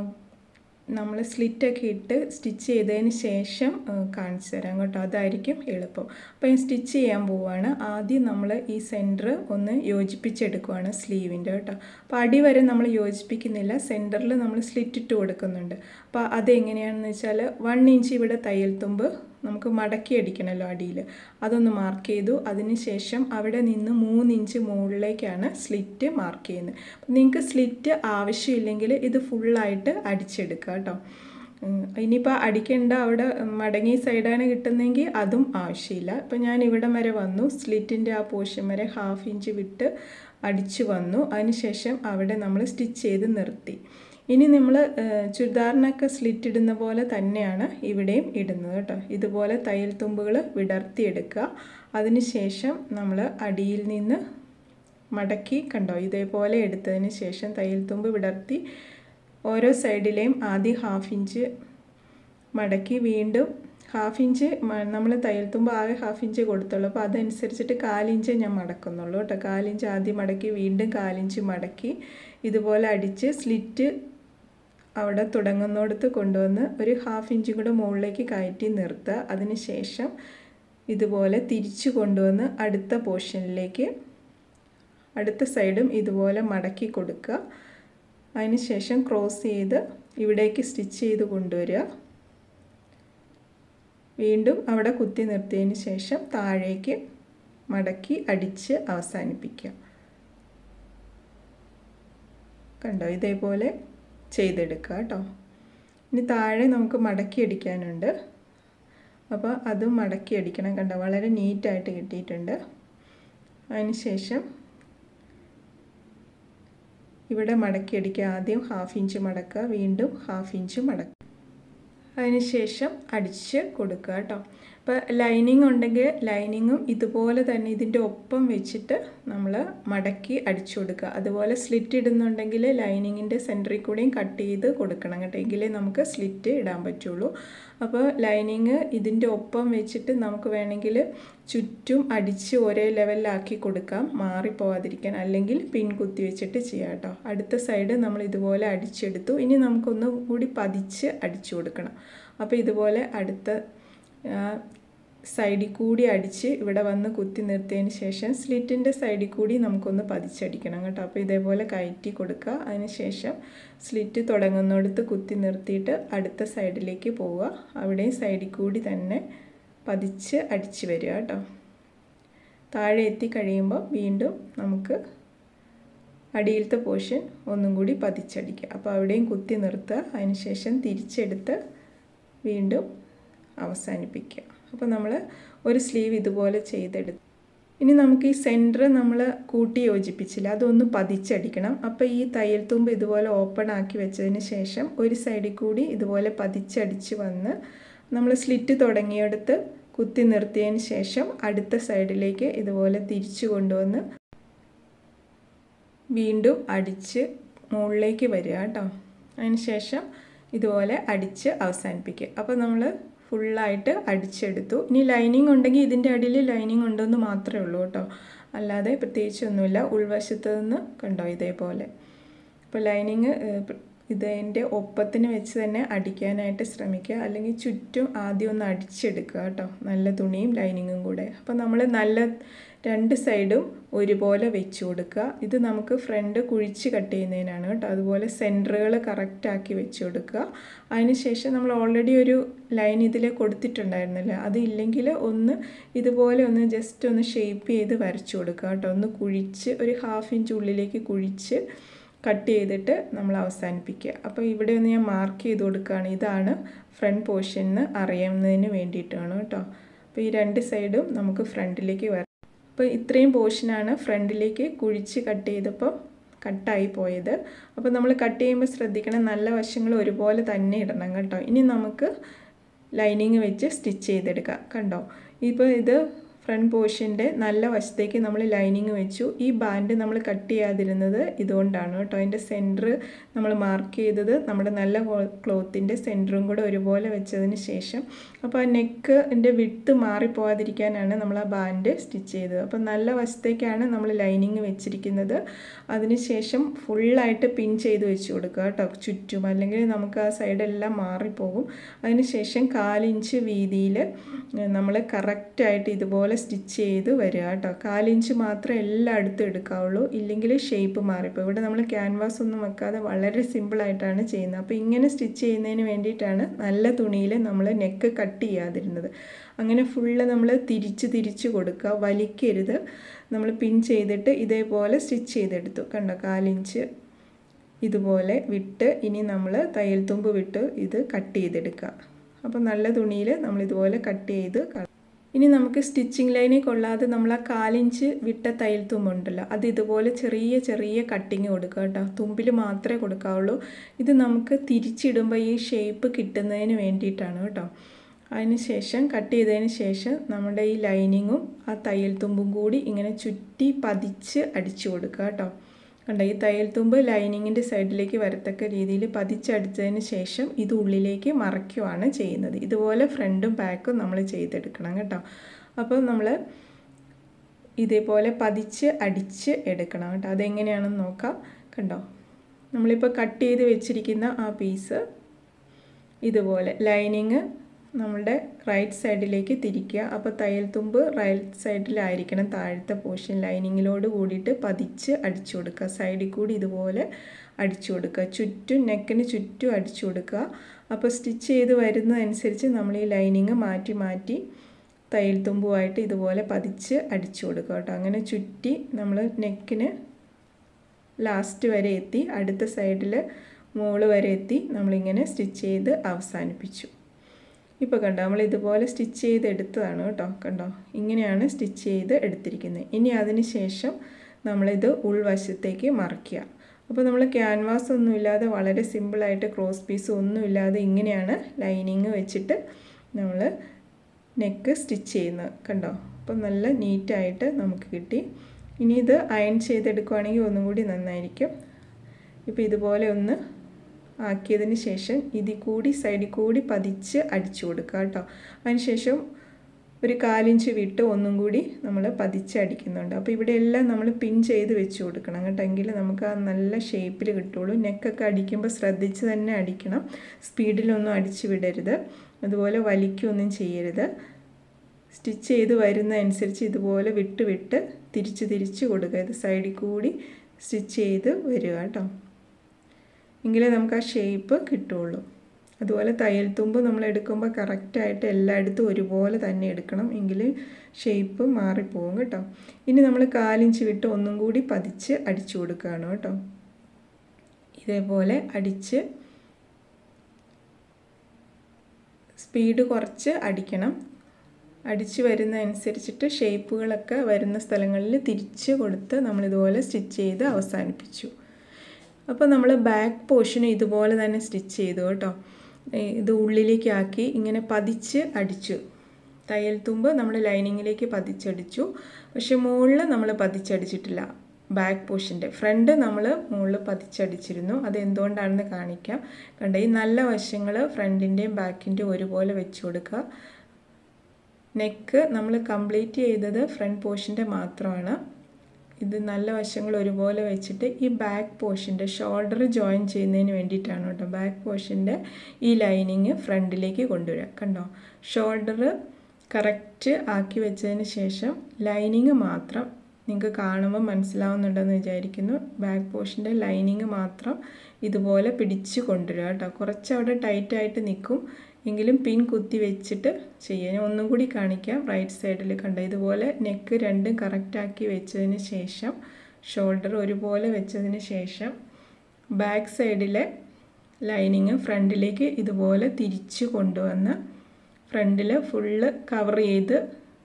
നമ്മൾ സ്ലിറ്റൊക്കെ ഇട്ട് സ്റ്റിച്ച് ചെയ്തതിന് ശേഷം കാണിച്ചു തരാം കേട്ടോ അതായിരിക്കും എളുപ്പം അപ്പോൾ ഞാൻ സ്റ്റിച്ച് ചെയ്യാൻ പോവുകയാണ് ആദ്യം നമ്മൾ ഈ സെൻറ്റർ ഒന്ന് യോജിപ്പിച്ചെടുക്കുവാണ് സ്ലീവിൻ്റെ കേട്ടോ അപ്പോൾ അടി വരെ നമ്മൾ യോജിപ്പിക്കുന്നില്ല സെൻറ്ററിൽ നമ്മൾ സ്ലിറ്റ് ഇട്ട് കൊടുക്കുന്നുണ്ട് അപ്പോൾ അതെങ്ങനെയാണെന്ന് വെച്ചാൽ വൺ ഇഞ്ച് ഇവിടെ തയ്യൽ തുമ്പ് നമുക്ക് മടക്കി അടിക്കണമല്ലോ അടിയിൽ അതൊന്ന് മാർക്ക് ചെയ്തു അതിന് ശേഷം അവിടെ നിന്ന് മൂന്ന് ഇഞ്ച് മുകളിലേക്കാണ് സ്ലിറ്റ് മാർക്ക് ചെയ്യുന്നത് അപ്പം നിങ്ങൾക്ക് സ്ലിറ്റ് ആവശ്യമില്ലെങ്കിൽ ഇത് ഫുള്ളായിട്ട് അടിച്ചെടുക്കുക കേട്ടോ ഇനിയിപ്പോൾ അടിക്കേണ്ട അവിടെ മടങ്ങിയ സൈഡാണ് കിട്ടുന്നതെങ്കിൽ അതും ആവശ്യമില്ല ഇപ്പം ഞാൻ ഇവിടം വരെ വന്നു സ്ലിറ്റിൻ്റെ ആ പോർഷൻ വരെ ഹാഫ് ഇഞ്ച് വിട്ട് അടിച്ചു വന്നു അതിനുശേഷം അവിടെ നമ്മൾ സ്റ്റിച്ച് ചെയ്ത് നിർത്തി ഇനി നമ്മൾ ചുരിദാറിനൊക്കെ സ്ലിറ്റ് ഇടുന്ന പോലെ തന്നെയാണ് ഇവിടെയും ഇടുന്നത് കേട്ടോ ഇതുപോലെ തയ്യൽ തുമ്പുകൾ വിടർത്തിയെടുക്കുക അതിനുശേഷം നമ്മൾ അടിയിൽ നിന്ന് മടക്കി കണ്ടോ ഇതേപോലെ എടുത്തതിന് ശേഷം തയ്യൽ തുമ്പ് വിടർത്തി ഓരോ സൈഡിലെയും ആദ്യം ഹാഫ് ഇഞ്ച് മടക്കി വീണ്ടും ഹാഫ് ഇഞ്ച് നമ്മൾ തയ്യൽ തുമ്പ് ആകെ ഹാഫ് ഇഞ്ച് കൊടുത്തുള്ളൂ അപ്പോൾ അതനുസരിച്ചിട്ട് കാലിഞ്ച് ഞാൻ മടക്കുന്നുള്ളൂ കേട്ടോ കാലിഞ്ച് ആദ്യം മടക്കി വീണ്ടും കാലിഞ്ച് മടക്കി ഇതുപോലെ അടിച്ച് സ്ലിറ്റ് അവിടെ തുടങ്ങുന്നിടത്ത് കൊണ്ടുവന്ന് ഒരു ഹാഫ് ഇഞ്ചും കൂടെ മുകളിലേക്ക് കയറ്റി നിർത്തുക അതിന് ശേഷം ഇതുപോലെ തിരിച്ചു കൊണ്ടുവന്ന് അടുത്ത പോർഷനിലേക്ക് അടുത്ത സൈഡും ഇതുപോലെ മടക്കി കൊടുക്കുക അതിന് ശേഷം ക്രോസ് ചെയ്ത് ഇവിടേക്ക് സ്റ്റിച്ച് ചെയ്ത് കൊണ്ടുവരിക വീണ്ടും അവിടെ കുത്തി നിർത്തിയതിന് ശേഷം താഴേക്ക് മടക്കി അടിച്ച് അവസാനിപ്പിക്കുക കണ്ടോ ഇതേപോലെ ചെയ്തെടുക്കുക കേട്ടോ ഇനി താഴെ നമുക്ക് മടക്കി അടിക്കാനുണ്ട് അപ്പോൾ അതും മടക്കി അടിക്കണം കണ്ടോ വളരെ നീറ്റായിട്ട് കിട്ടിയിട്ടുണ്ട് അതിന് ശേഷം ഇവിടെ മടക്കി അടിക്കുക ആദ്യം ഹാഫ് ഇഞ്ച് മടക്കുക വീണ്ടും ഹാഫ് ഇഞ്ച് മടക്കുക അതിനുശേഷം അടിച്ച് കൊടുക്കുക കേട്ടോ അപ്പോൾ ലൈനിങ് ഉണ്ടെങ്കിൽ ലൈനിങ്ങും ഇതുപോലെ തന്നെ ഇതിൻ്റെ ഒപ്പം വെച്ചിട്ട് നമ്മൾ മടക്കി അടിച്ചു കൊടുക്കുക അതുപോലെ സ്ലിറ്റ് ഇടുന്നുണ്ടെങ്കിൽ ലൈനിങ്ങിൻ്റെ സെൻറ്ററിൽ കൂടെയും കട്ട് ചെയ്ത് കൊടുക്കണം കേട്ടോ എങ്കിലേ നമുക്ക് സ്ലിറ്റ് ഇടാൻ പറ്റുള്ളൂ അപ്പോൾ ലൈനിങ് ഇതിൻ്റെ ഒപ്പം വെച്ചിട്ട് നമുക്ക് വേണമെങ്കിൽ ചുറ്റും അടിച്ച് ഒരേ ലെവലിലാക്കി കൊടുക്കാം മാറിപ്പോവാതിരിക്കാൻ അല്ലെങ്കിൽ പിൻ കുത്തി വെച്ചിട്ട് ചെയ്യാം കേട്ടോ അടുത്ത സൈഡ് നമ്മൾ ഇതുപോലെ അടിച്ചെടുത്തു ഇനി നമുക്കൊന്ന് കൂടി പതിച്ച് അടിച്ചു കൊടുക്കണം അപ്പോൾ ഇതുപോലെ അടുത്ത സൈഡിൽ കൂടി അടിച്ച് ഇവിടെ വന്ന് കുത്തി നിർത്തിയതിന് ശേഷം സ്ലിറ്റിൻ്റെ സൈഡിൽ കൂടി നമുക്കൊന്ന് പതിച്ചടിക്കണം കേട്ടോ അപ്പോൾ ഇതേപോലെ കയറ്റി കൊടുക്കുക അതിന് ശേഷം സ്ലിറ്റ് തുടങ്ങുന്നിടത്ത് കുത്തി നിർത്തിയിട്ട് അടുത്ത സൈഡിലേക്ക് പോവുക അവിടെയും സൈഡിൽ കൂടി തന്നെ പതിച്ച് അടിച്ച് വരിക കേട്ടോ താഴെ എത്തിക്കഴിയുമ്പോൾ വീണ്ടും നമുക്ക് അടിയിലത്തെ പോർഷൻ ഒന്നും കൂടി പതിച്ചടിക്കുക അപ്പോൾ അവിടെയും കുത്തി നിർത്തുക അതിന് ശേഷം തിരിച്ചെടുത്ത് വീണ്ടും അവസാനിപ്പിക്കുക അപ്പോൾ നമ്മൾ ഒരു സ്ലീവ് ഇതുപോലെ ചെയ്തെടുത്ത് ഇനി നമുക്ക് ഈ സെൻറ്റർ നമ്മൾ കൂട്ടി യോജിപ്പിച്ചില്ല അതൊന്ന് പതിച്ചടിക്കണം അപ്പോൾ ഈ തയ്യൽ തുമ്പ് ഇതുപോലെ ഓപ്പൺ ആക്കി വെച്ചതിന് ശേഷം ഒരു സൈഡിൽ കൂടി ഇതുപോലെ പതിച്ചടിച്ച് വന്ന് നമ്മൾ സ്ലിറ്റ് തുടങ്ങിയെടുത്ത് കുത്തി നിർത്തിയതിന് ശേഷം അടുത്ത സൈഡിലേക്ക് ഇതുപോലെ തിരിച്ചു കൊണ്ടുവന്ന് വീണ്ടും അടിച്ച് മുകളിലേക്ക് വരിക കേട്ടോ അതിന് ശേഷം ഇതുപോലെ അടിച്ച് അവസാനിപ്പിക്കുക അപ്പോൾ നമ്മൾ ഫുള്ളായിട്ട് അടിച്ചെടുത്തു ഇനി ലൈനിങ് ഉണ്ടെങ്കിൽ ഇതിൻ്റെ അടിയിൽ ലൈനിങ് ഉണ്ടെന്ന് മാത്രമേ ഉള്ളൂ കേട്ടോ അല്ലാതെ പ്രത്യേകിച്ചൊന്നുമില്ല ഉൾവശത്ത് നിന്ന് കണ്ടോ ഇതേപോലെ അപ്പോൾ ലൈനിങ് ഇതിൻ്റെ ഒപ്പത്തിന് വെച്ച് തന്നെ അടിക്കാനായിട്ട് ശ്രമിക്കുക അല്ലെങ്കിൽ ചുറ്റും ആദ്യം ഒന്ന് അടിച്ചെടുക്കുക കേട്ടോ നല്ല തുണിയും ലൈനിങ്ങും കൂടെ അപ്പോൾ നമ്മൾ നല്ല രണ്ട് സൈഡും ഒരുപോലെ വെച്ച് കൊടുക്കുക ഇത് നമുക്ക് ഫ്രണ്ട് കുഴിച്ച് കട്ട് ചെയ്യുന്നതിനാണ് കേട്ടോ അതുപോലെ സെൻറ്ററുകൾ കറക്റ്റാക്കി വെച്ച് കൊടുക്കുക അതിനുശേഷം നമ്മൾ ഓൾറെഡി ഒരു ലൈൻ ഇതിൽ കൊടുത്തിട്ടുണ്ടായിരുന്നല്ലോ അതില്ലെങ്കിൽ ഒന്ന് ഇതുപോലെ ഒന്ന് ജസ്റ്റ് ഒന്ന് ഷേപ്പ് ചെയ്ത് വരച്ചു കൊടുക്കുക കേട്ടോ ഒന്ന് കുഴിച്ച് ഒരു ഹാഫ് ഇഞ്ച് ഉള്ളിലേക്ക് കുഴിച്ച് കട്ട് ചെയ്തിട്ട് നമ്മൾ അവസാനിപ്പിക്കുക അപ്പോൾ ഇവിടെ ഒന്ന് ഞാൻ മാർക്ക് ചെയ്ത് കൊടുക്കുകയാണ് ഇതാണ് ഫ്രണ്ട് പോർഷന് അറിയുന്നതിന് വേണ്ടിയിട്ടാണ് കേട്ടോ അപ്പോൾ ഈ രണ്ട് സൈഡും നമുക്ക് ഫ്രണ്ടിലേക്ക് വരാം അപ്പോൾ ഇത്രയും പോർഷനാണ് ഫ്രണ്ടിലേക്ക് കുഴിച്ച് കട്ട് ചെയ്തപ്പോൾ കട്ടായി പോയത് അപ്പോൾ നമ്മൾ കട്ട് ചെയ്യുമ്പോൾ ശ്രദ്ധിക്കണം നല്ല വശങ്ങൾ ഒരുപോലെ തന്നെ ഇടണം കേട്ടോ ഇനി നമുക്ക് ലൈനിങ് വെച്ച് സ്റ്റിച്ച് ചെയ്തെടുക്കാം കണ്ടോ ഇപ്പോൾ ഇത് ഫ്രണ്ട് പോർഷൻ്റെ നല്ല വശത്തേക്ക് നമ്മൾ ലൈനിങ് വെച്ചു ഈ ബാൻഡ് നമ്മൾ കട്ട് ചെയ്യാതിരുന്നത് ഇതുകൊണ്ടാണ് കേട്ടോ അതിൻ്റെ സെൻറ്റർ നമ്മൾ മാർക്ക് ചെയ്തത് നമ്മുടെ നല്ല ക്ലോത്തിൻ്റെ സെൻറ്ററും കൂടെ ഒരുപോലെ വെച്ചതിന് ശേഷം അപ്പോൾ ആ നെക്കിൻ്റെ വിട്ട് മാറിപ്പോകാതിരിക്കാനാണ് നമ്മൾ ആ ബാൻഡ് സ്റ്റിച്ച് ചെയ്തത് അപ്പോൾ നല്ല വശത്തേക്കാണ് നമ്മൾ ലൈനിങ് വെച്ചിരിക്കുന്നത് അതിനുശേഷം ഫുള്ളായിട്ട് പിൻ ചെയ്ത് വെച്ച് കൊടുക്കുക കേട്ടോ ചുറ്റും അല്ലെങ്കിൽ നമുക്ക് ആ സൈഡെല്ലാം മാറിപ്പോകും അതിനുശേഷം കാലിഞ്ച് വീതിയിൽ നമ്മൾ കറക്റ്റായിട്ട് ഇതുപോലെ സ്റ്റിച്ച് ചെയ്ത് വരിക കേട്ടോ കാലിഞ്ച് മാത്രം എല്ലായിടത്തും എടുക്കാവുള്ളൂ ഇല്ലെങ്കിൽ ഷേപ്പ് മാറിപ്പോൾ ഇവിടെ നമ്മൾ ക്യാൻവാസ് ഒന്നും വെക്കാതെ വളരെ സിമ്പിളായിട്ടാണ് ചെയ്യുന്നത് അപ്പോൾ ഇങ്ങനെ സ്റ്റിച്ച് ചെയ്യുന്നതിന് വേണ്ടിയിട്ടാണ് നല്ല തുണിയിൽ നമ്മൾ നെക്ക് കട്ട് ചെയ്യാതിരുന്നത് അങ്ങനെ ഫുള്ള് നമ്മൾ തിരിച്ച് തിരിച്ച് കൊടുക്കുക വലിക്കരുത് നമ്മൾ പിൻ ചെയ്തിട്ട് ഇതേപോലെ സ്റ്റിച്ച് ചെയ്തെടുത്തു കണ്ടോ കാലിഞ്ച് ഇതുപോലെ വിട്ട് ഇനി നമ്മൾ തയ്യൽ തുമ്പ് വിട്ട് ഇത് കട്ട് ചെയ്തെടുക്കുക അപ്പോൾ നല്ല തുണിയിൽ നമ്മൾ ഇതുപോലെ കട്ട് ചെയ്ത് ഇനി നമുക്ക് സ്റ്റിച്ചിങ് ലൈനിൽ കൊള്ളാതെ നമ്മൾ ആ കാലിഞ്ച് വിട്ട തയ്യൽ തുമ്പുണ്ടല്ലോ അത് ഇതുപോലെ ചെറിയ ചെറിയ കട്ടിങ് കൊടുക്കുക കേട്ടോ തുമ്പിൽ മാത്രമേ കൊടുക്കാവുള്ളൂ ഇത് നമുക്ക് തിരിച്ചിടുമ്പോൾ ഈ ഷേപ്പ് കിട്ടുന്നതിന് വേണ്ടിയിട്ടാണ് കേട്ടോ അതിന് ശേഷം കട്ട് ചെയ്തതിന് ശേഷം നമ്മുടെ ഈ ലൈനിങ്ങും ആ തയ്യൽ തുമ്പും കൂടി ഇങ്ങനെ ചുറ്റി പതിച്ച് അടിച്ചു കൊടുക്കുക കേട്ടോ കണ്ടോ ഈ തയ്യൽ തുമ്പ് ലൈനിങ്ങിൻ്റെ സൈഡിലേക്ക് വരത്തക്ക രീതിയിൽ പതിച്ചടിച്ചതിന് ശേഷം ഇത് ഉള്ളിലേക്ക് മറയ്ക്കുവാണ് ചെയ്യുന്നത് ഇതുപോലെ ഫ്രണ്ടും ബാക്കും നമ്മൾ ചെയ്തെടുക്കണം കേട്ടോ അപ്പോൾ നമ്മൾ ഇതേപോലെ പതിച്ച് അടിച്ച് എടുക്കണം കേട്ടോ അതെങ്ങനെയാണെന്ന് നോക്കാം കണ്ടോ നമ്മളിപ്പോൾ കട്ട് ചെയ്ത് വെച്ചിരിക്കുന്ന ആ പീസ് ഇതുപോലെ ലൈനിങ് നമ്മളുടെ റൈറ്റ് സൈഡിലേക്ക് തിരിക്കുക അപ്പോൾ തയ്യൽ തുമ്പ് റൈറ്റ് സൈഡിലായിരിക്കണം താഴത്തെ പോർഷൻ ലൈനിങ്ങിലോട് കൂടിയിട്ട് പതിച്ച് അടിച്ചു കൊടുക്കുക സൈഡിൽ കൂടി ഇതുപോലെ അടിച്ചു കൊടുക്കുക ചുറ്റും നെക്കിന് ചുറ്റും അടിച്ചു കൊടുക്കുക അപ്പോൾ സ്റ്റിച്ച് ചെയ്ത് വരുന്നതനുസരിച്ച് നമ്മൾ ഈ ലൈനിങ് മാറ്റി മാറ്റി തയ്യൽ തുമ്പുമായിട്ട് ഇതുപോലെ പതിച്ച് അടിച്ചു കൊടുക്കുക കേട്ടോ അങ്ങനെ ചുറ്റി നമ്മൾ നെക്കിന് ലാസ്റ്റ് വരെ എത്തി അടുത്ത സൈഡിൽ മുകൾ വരെ എത്തി നമ്മളിങ്ങനെ സ്റ്റിച്ച് ചെയ്ത് അവസാനിപ്പിച്ചു ഇപ്പോൾ കണ്ടോ നമ്മൾ ഇതുപോലെ സ്റ്റിച്ച് ചെയ്ത് എടുത്തതാണ് കേട്ടോ കണ്ടോ ഇങ്ങനെയാണ് സ്റ്റിച്ച് ചെയ്ത് എടുത്തിരിക്കുന്നത് ഇനി അതിന് ശേഷം നമ്മളിത് ഉൾവശത്തേക്ക് മറയ്ക്കുക അപ്പോൾ നമ്മൾ ക്യാൻവാസ് ഒന്നുമില്ലാതെ വളരെ സിമ്പിളായിട്ട് ക്രോസ് പീസ് ഒന്നുമില്ലാതെ ഇങ്ങനെയാണ് ലൈനിങ് വെച്ചിട്ട് നമ്മൾ നെക്ക് സ്റ്റിച്ച് ചെയ്യുന്നത് കണ്ടോ അപ്പോൾ നല്ല നീറ്റായിട്ട് നമുക്ക് കിട്ടി ഇനി ഇത് അയൺ ചെയ്തെടുക്കുകയാണെങ്കിൽ ഒന്നും കൂടി നന്നായിരിക്കും ഇപ്പോൾ ഇതുപോലെ ഒന്ന് ആക്കിയതിന് ശേഷം ഇതിൽ കൂടി സൈഡിൽ കൂടി പതിച്ച് അടിച്ചു കൊടുക്കുക കേട്ടോ അതിനുശേഷം ഒരു കാലിഞ്ച് വിട്ട് ഒന്നും കൂടി നമ്മൾ പതിച്ച് അടിക്കുന്നുണ്ട് അപ്പോൾ ഇവിടെ എല്ലാം നമ്മൾ പിൻ ചെയ്ത് വെച്ച് കൊടുക്കണം കേട്ടോ എങ്കിൽ നമുക്ക് ആ നല്ല ഷേപ്പിൽ കിട്ടുള്ളൂ നെക്കൊക്കെ അടിക്കുമ്പോൾ ശ്രദ്ധിച്ച് തന്നെ അടിക്കണം സ്പീഡിലൊന്നും അടിച്ച് വിടരുത് അതുപോലെ വലിക്കുകയൊന്നും ചെയ്യരുത് സ്റ്റിച്ച് ചെയ്ത് വരുന്നതനുസരിച്ച് ഇതുപോലെ വിട്ട് വിട്ട് തിരിച്ച് തിരിച്ച് കൊടുക്കുക ഇത് സൈഡിൽ കൂടി സ്റ്റിച്ച് ചെയ്ത് വരിക കേട്ടോ എങ്കിലേ നമുക്ക് ആ ഷേപ്പ് കിട്ടുള്ളൂ അതുപോലെ തയ്യൽ തുമ്പ് നമ്മൾ എടുക്കുമ്പോൾ കറക്റ്റായിട്ട് എല്ലായിടത്തും ഒരുപോലെ തന്നെ എടുക്കണം എങ്കിൽ ഷേപ്പ് മാറിപ്പോകും കേട്ടോ ഇനി നമ്മൾ കാലിഞ്ച് വിട്ട് ഒന്നും കൂടി പതിച്ച് അടിച്ചു കൊടുക്കുകയാണ് കേട്ടോ ഇതേപോലെ അടിച്ച് സ്പീഡ് കുറച്ച് അടിക്കണം അടിച്ച് വരുന്നതനുസരിച്ചിട്ട് ഷേപ്പുകളൊക്കെ വരുന്ന സ്ഥലങ്ങളിൽ തിരിച്ച് കൊടുത്ത് നമ്മളിതുപോലെ സ്റ്റിച്ച് ചെയ്ത് അവസാനിപ്പിച്ചു അപ്പോൾ നമ്മൾ ബാക്ക് പോർഷന് ഇതുപോലെ തന്നെ സ്റ്റിച്ച് ചെയ്തു കേട്ടോ ഇത് ഉള്ളിലേക്കാക്കി ഇങ്ങനെ പതിച്ച് അടിച്ചു തയ്യൽ തുമ്പ് നമ്മൾ ലൈനിങ്ങിലേക്ക് പതിച്ചടിച്ചു പക്ഷെ മുകളിൽ നമ്മൾ പതിച്ചടിച്ചിട്ടില്ല ബാക്ക് പോർഷൻ്റെ ഫ്രണ്ട് നമ്മൾ മുകളിൽ പതിച്ചടിച്ചിരുന്നു അത് എന്തുകൊണ്ടാണെന്ന് കാണിക്കാം കണ്ട ഈ നല്ല വശങ്ങൾ ഫ്രണ്ടിൻ്റെയും ബാക്കിൻ്റെയും ഒരുപോലെ വെച്ച് കൊടുക്കുക നെക്ക് നമ്മൾ കംപ്ലീറ്റ് ചെയ്തത് ഫ്രണ്ട് പോർഷൻ്റെ മാത്രമാണ് ഇത് നല്ല വശങ്ങൾ ഒരുപോലെ വെച്ചിട്ട് ഈ ബാക്ക് പോർഷൻ്റെ ഷോൾഡർ ജോയിൻ ചെയ്യുന്നതിന് വേണ്ടിയിട്ടാണ് കേട്ടോ ബാക്ക് പോർഷൻ്റെ ഈ ലൈനിങ് ഫ്രണ്ടിലേക്ക് കൊണ്ടുവരിക കണ്ടോ ഷോൾഡർ കറക്റ്റ് ആക്കി വെച്ചതിന് ശേഷം ലൈനിങ് മാത്രം നിങ്ങൾക്ക് കാണുമ്പോൾ മനസ്സിലാവുന്നുണ്ടെന്ന് വിചാരിക്കുന്നു ബാക്ക് പോർഷൻ്റെ ലൈനിങ് മാത്രം ഇതുപോലെ പിടിച്ച് കൊണ്ടുവരിക കേട്ടോ കുറച്ച് അവിടെ ടൈറ്റായിട്ട് നിൽക്കും എങ്കിലും പിൻ കുത്തി വെച്ചിട്ട് ചെയ്യാം ഞാൻ ഒന്നും കൂടി കാണിക്കാം റൈറ്റ് സൈഡിൽ കണ്ട ഇതുപോലെ നെക്ക് രണ്ടും കറക്റ്റാക്കി വെച്ചതിന് ശേഷം ഷോൾഡർ ഒരുപോലെ വെച്ചതിന് ശേഷം ബാക്ക് സൈഡിലെ ലൈനിങ് ഫ്രണ്ടിലേക്ക് ഇതുപോലെ തിരിച്ച് കൊണ്ടുവന്ന് ഫ്രണ്ടിൽ ഫുള്ള് കവർ ചെയ്ത്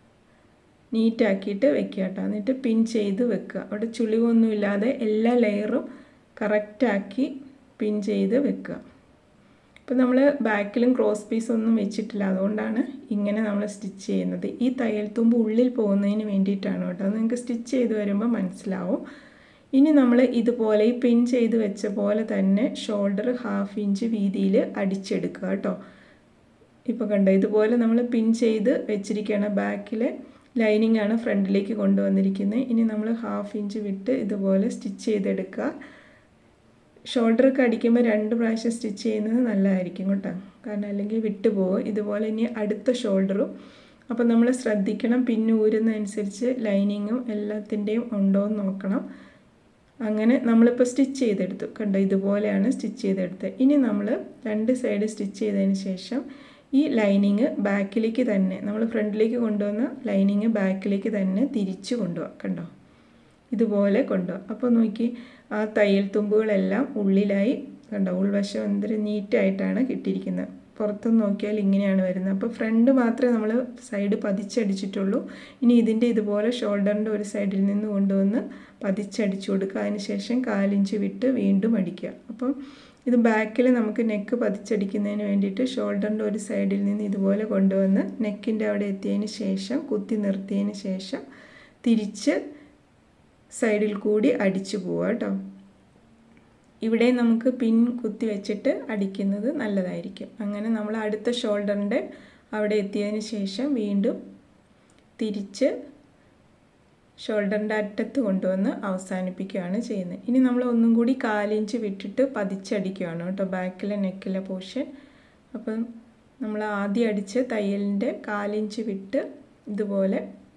നീറ്റാക്കിയിട്ട് വെക്കുക കേട്ടോ എന്നിട്ട് പിൻ ചെയ്ത് വെക്കുക അവിടെ ചുളിവൊന്നുമില്ലാതെ എല്ലാ ലെയറും കറക്റ്റാക്കി പിൻ ചെയ്ത് വെക്കുക ഇപ്പോൾ നമ്മൾ ബാക്കിലും ക്രോസ് പീസ് ഒന്നും വെച്ചിട്ടില്ല അതുകൊണ്ടാണ് ഇങ്ങനെ നമ്മൾ സ്റ്റിച്ച് ചെയ്യുന്നത് ഈ തയ്യൽ തുമ്പ് ഉള്ളിൽ പോകുന്നതിന് വേണ്ടിയിട്ടാണ് കേട്ടോ അത് നിങ്ങൾക്ക് സ്റ്റിച്ച് ചെയ്ത് വരുമ്പോൾ മനസ്സിലാവും ഇനി നമ്മൾ ഇതുപോലെ ഈ പിൻ ചെയ്ത് വെച്ച പോലെ തന്നെ ഷോൾഡർ ഹാഫ് ഇഞ്ച് വീതിയിൽ അടിച്ചെടുക്കുക കേട്ടോ ഇപ്പോൾ കണ്ടോ ഇതുപോലെ നമ്മൾ പിൻ ചെയ്ത് വെച്ചിരിക്കുകയാണ് ബാക്കിലെ ലൈനിങ് ആണ് ഫ്രണ്ടിലേക്ക് കൊണ്ടുവന്നിരിക്കുന്നത് ഇനി നമ്മൾ ഹാഫ് ഇഞ്ച് വിട്ട് ഇതുപോലെ സ്റ്റിച്ച് ചെയ്തെടുക്കുക ഷോൾഡറൊക്കെ അടിക്കുമ്പോൾ രണ്ട് പ്രാവശ്യം സ്റ്റിച്ച് ചെയ്യുന്നത് നല്ലതായിരിക്കും കേട്ടോ കാരണം അല്ലെങ്കിൽ വിട്ടുപോകും ഇതുപോലെ ഇനി അടുത്ത ഷോൾഡറും അപ്പോൾ നമ്മൾ ശ്രദ്ധിക്കണം പിന്നെ ഊരുന്നതനുസരിച്ച് ലൈനിങ്ങും എല്ലാത്തിൻ്റെയും ഉണ്ടോ എന്ന് നോക്കണം അങ്ങനെ നമ്മളിപ്പോൾ സ്റ്റിച്ച് ചെയ്തെടുത്തു കണ്ടോ ഇതുപോലെയാണ് സ്റ്റിച്ച് ചെയ്തെടുത്തത് ഇനി നമ്മൾ രണ്ട് സൈഡ് സ്റ്റിച്ച് ചെയ്തതിന് ശേഷം ഈ ലൈനിങ് ബാക്കിലേക്ക് തന്നെ നമ്മൾ ഫ്രണ്ടിലേക്ക് കൊണ്ടുവന്ന ലൈനിങ് ബാക്കിലേക്ക് തന്നെ തിരിച്ച് കൊണ്ടുപോകാം കണ്ടോ ഇതുപോലെ കൊണ്ടുപോകാം അപ്പോൾ നോക്കി ആ തയ്യൽ തുമ്പുകളെല്ലാം ഉള്ളിലായി കണ്ടോ ഉൾവശം എന്തൊരു നീറ്റായിട്ടാണ് കിട്ടിയിരിക്കുന്നത് പുറത്തുനിന്ന് നോക്കിയാൽ ഇങ്ങനെയാണ് വരുന്നത് അപ്പോൾ ഫ്രണ്ട് മാത്രമേ നമ്മൾ സൈഡ് പതിച്ചടിച്ചിട്ടുള്ളൂ ഇനി ഇതിൻ്റെ ഇതുപോലെ ഷോൾഡറിൻ്റെ ഒരു സൈഡിൽ നിന്ന് കൊണ്ടുവന്ന് പതിച്ചടിച്ചു കൊടുക്കുക അതിന് ശേഷം കാലിഞ്ച് വിട്ട് വീണ്ടും അടിക്കുക അപ്പം ഇത് ബാക്കിൽ നമുക്ക് നെക്ക് പതിച്ചടിക്കുന്നതിന് വേണ്ടിയിട്ട് ഷോൾഡറിൻ്റെ ഒരു സൈഡിൽ നിന്ന് ഇതുപോലെ കൊണ്ടുവന്ന് നെക്കിൻ്റെ അവിടെ എത്തിയതിന് ശേഷം കുത്തി നിർത്തിയതിന് ശേഷം തിരിച്ച് സൈഡിൽ കൂടി അടിച്ചു പോവുക കേട്ടോ ഇവിടെ നമുക്ക് പിൻ കുത്തി വെച്ചിട്ട് അടിക്കുന്നത് നല്ലതായിരിക്കും അങ്ങനെ നമ്മൾ അടുത്ത ഷോൾഡറിൻ്റെ അവിടെ എത്തിയതിന് ശേഷം വീണ്ടും തിരിച്ച് ഷോൾഡറിൻ്റെ അറ്റത്ത് കൊണ്ടുവന്ന് അവസാനിപ്പിക്കുകയാണ് ചെയ്യുന്നത് ഇനി നമ്മൾ ഒന്നും കൂടി കാലിഞ്ച് വിട്ടിട്ട് പതിച്ചടിക്കുകയാണ് കേട്ടോ ബാക്കിലെ നെക്കിലെ പോർഷൻ അപ്പം നമ്മൾ ആദ്യം അടിച്ച തയ്യലിൻ്റെ കാലിഞ്ച് വിട്ട് ഇതുപോലെ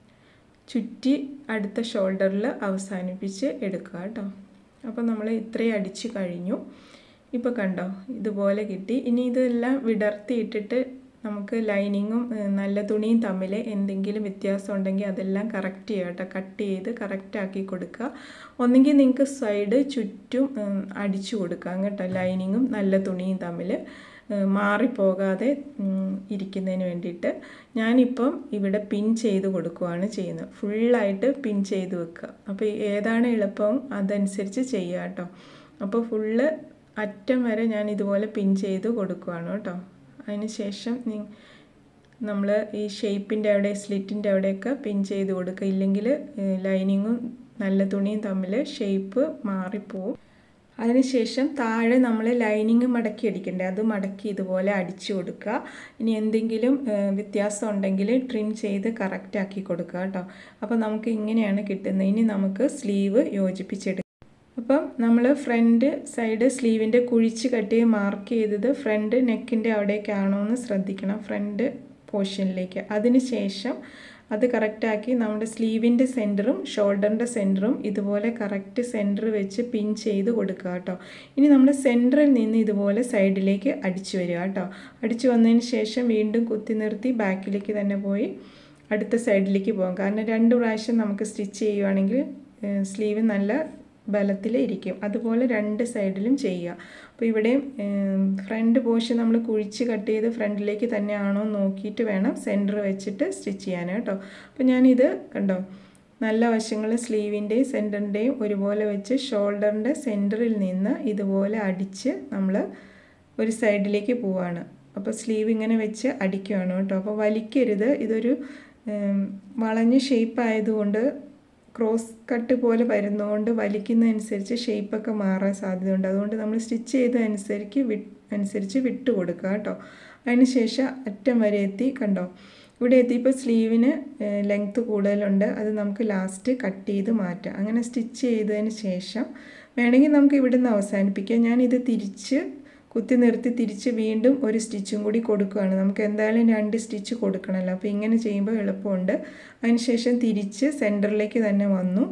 ചുറ്റി അടുത്ത ഷോൾഡറിൽ അവസാനിപ്പിച്ച് എടുക്കുക കേട്ടോ അപ്പോൾ നമ്മൾ ഇത്രയും അടിച്ച് കഴിഞ്ഞു ഇപ്പോൾ കണ്ടോ ഇതുപോലെ കിട്ടി ഇനി ഇതെല്ലാം വിടർത്തിയിട്ടിട്ട് നമുക്ക് ലൈനിങ്ങും നല്ല തുണിയും തമ്മിൽ എന്തെങ്കിലും വ്യത്യാസം ഉണ്ടെങ്കിൽ അതെല്ലാം കറക്റ്റ് ചെയ്യുക കേട്ടോ കട്ട് ചെയ്ത് കറക്റ്റ് ആക്കി കൊടുക്കുക ഒന്നെങ്കിൽ നിങ്ങൾക്ക് സൈഡ് ചുറ്റും അടിച്ചു കൊടുക്കാം കേട്ടോ ലൈനിങ്ങും നല്ല തുണിയും തമ്മിൽ മാറിപ്പോകാതെ ഇരിക്കുന്നതിന് വേണ്ടിയിട്ട് ഞാനിപ്പം ഇവിടെ പിൻ ചെയ്ത് കൊടുക്കുകയാണ് ചെയ്യുന്നത് ഫുള്ളായിട്ട് പിൻ ചെയ്ത് വെക്കുക അപ്പോൾ ഏതാണ് എളുപ്പം അതനുസരിച്ച് ചെയ്യുക കേട്ടോ അപ്പോൾ ഫുള്ള് അറ്റം വരെ ഞാൻ ഇതുപോലെ പിൻ ചെയ്ത് കൊടുക്കുകയാണ് കേട്ടോ അതിന് ശേഷം നമ്മൾ ഈ ഷേപ്പിൻ്റെ അവിടെ സ്ലിറ്റിൻ്റെ അവിടെയൊക്കെ പിൻ ചെയ്ത് കൊടുക്കുക ഇല്ലെങ്കിൽ ലൈനിങ്ങും നല്ല തുണിയും തമ്മിൽ ഷേപ്പ് മാറിപ്പോവും അതിനുശേഷം താഴെ നമ്മൾ ലൈനിങ് മടക്കി അടിക്കണ്ടേ അത് മടക്കി ഇതുപോലെ അടിച്ചു കൊടുക്കുക ഇനി എന്തെങ്കിലും വ്യത്യാസം ഉണ്ടെങ്കിൽ ട്രിം ചെയ്ത് കറക്റ്റ് ആക്കി കൊടുക്കുക കേട്ടോ അപ്പോൾ നമുക്ക് ഇങ്ങനെയാണ് കിട്ടുന്നത് ഇനി നമുക്ക് സ്ലീവ് യോജിപ്പിച്ചെടുക്കാം അപ്പം നമ്മൾ ഫ്രണ്ട് സൈഡ് സ്ലീവിൻ്റെ കുഴിച്ച് കട്ടി മാർക്ക് ചെയ്തത് ഫ്രണ്ട് നെക്കിൻ്റെ അവിടേക്കാണോ എന്ന് ശ്രദ്ധിക്കണം ഫ്രണ്ട് പോർഷനിലേക്ക് അതിന് ശേഷം അത് കറക്റ്റാക്കി നമ്മുടെ സ്ലീവിൻ്റെ സെൻറ്ററും ഷോൾഡറിൻ്റെ സെൻറ്ററും ഇതുപോലെ കറക്റ്റ് സെൻറ്റർ വെച്ച് പിൻ ചെയ്ത് കൊടുക്കുക കേട്ടോ ഇനി നമ്മൾ സെൻറ്ററിൽ നിന്ന് ഇതുപോലെ സൈഡിലേക്ക് അടിച്ചു വരിക കേട്ടോ അടിച്ചു വന്നതിന് ശേഷം വീണ്ടും കുത്തി നിർത്തി ബാക്കിലേക്ക് തന്നെ പോയി അടുത്ത സൈഡിലേക്ക് പോകാം കാരണം രണ്ട് പ്രാവശ്യം നമുക്ക് സ്റ്റിച്ച് ചെയ്യുവാണെങ്കിൽ സ്ലീവ് നല്ല ബലത്തിൽ ഇരിക്കും അതുപോലെ രണ്ട് സൈഡിലും ചെയ്യുക അപ്പോൾ ഇവിടെ ഫ്രണ്ട് പോർഷൻ നമ്മൾ കുഴിച്ച് കട്ട് ചെയ്ത് ഫ്രണ്ടിലേക്ക് തന്നെയാണോ നോക്കിയിട്ട് വേണം സെൻറ്റർ വെച്ചിട്ട് സ്റ്റിച്ച് ചെയ്യാൻ കേട്ടോ അപ്പോൾ ഞാനിത് കണ്ടോ നല്ല വശങ്ങൾ സ്ലീവിൻ്റെയും സെൻറ്ററിൻ്റെയും ഒരുപോലെ വെച്ച് ഷോൾഡറിൻ്റെ സെൻറ്ററിൽ നിന്ന് ഇതുപോലെ അടിച്ച് നമ്മൾ ഒരു സൈഡിലേക്ക് പോവാണ് അപ്പോൾ സ്ലീവ് ഇങ്ങനെ വെച്ച് അടിക്കുകയാണ് കേട്ടോ അപ്പോൾ വലിക്കരുത് ഇതൊരു വളഞ്ഞ ഷേപ്പ് ആയതുകൊണ്ട് ക്രോസ് കട്ട് പോലെ വരുന്നതുകൊണ്ട് വലിക്കുന്നതനുസരിച്ച് ഷേപ്പൊക്കെ മാറാൻ സാധ്യതയുണ്ട് അതുകൊണ്ട് നമ്മൾ സ്റ്റിച്ച് ചെയ്തതനുസരിച്ച് വി അനുസരിച്ച് വിട്ട് കൊടുക്കുക കേട്ടോ അതിന് ശേഷം അറ്റം വരെ എത്തി കണ്ടോ ഇവിടെ എത്തിയപ്പോൾ സ്ലീവിന് ലെങ്ത്ത് കൂടുതലുണ്ട് അത് നമുക്ക് ലാസ്റ്റ് കട്ട് ചെയ്ത് മാറ്റാം അങ്ങനെ സ്റ്റിച്ച് ചെയ്തതിന് ശേഷം വേണമെങ്കിൽ നമുക്ക് ഇവിടുന്ന് അവസാനിപ്പിക്കാം ഞാനിത് തിരിച്ച് കുത്തി നിർത്തി തിരിച്ച് വീണ്ടും ഒരു സ്റ്റിച്ചും കൂടി കൊടുക്കുകയാണ് നമുക്ക് എന്തായാലും രണ്ട് സ്റ്റിച്ച് കൊടുക്കണമല്ലോ അപ്പോൾ ഇങ്ങനെ ചെയ്യുമ്പോൾ എളുപ്പമുണ്ട് അതിനുശേഷം തിരിച്ച് സെൻറ്ററിലേക്ക് തന്നെ വന്നു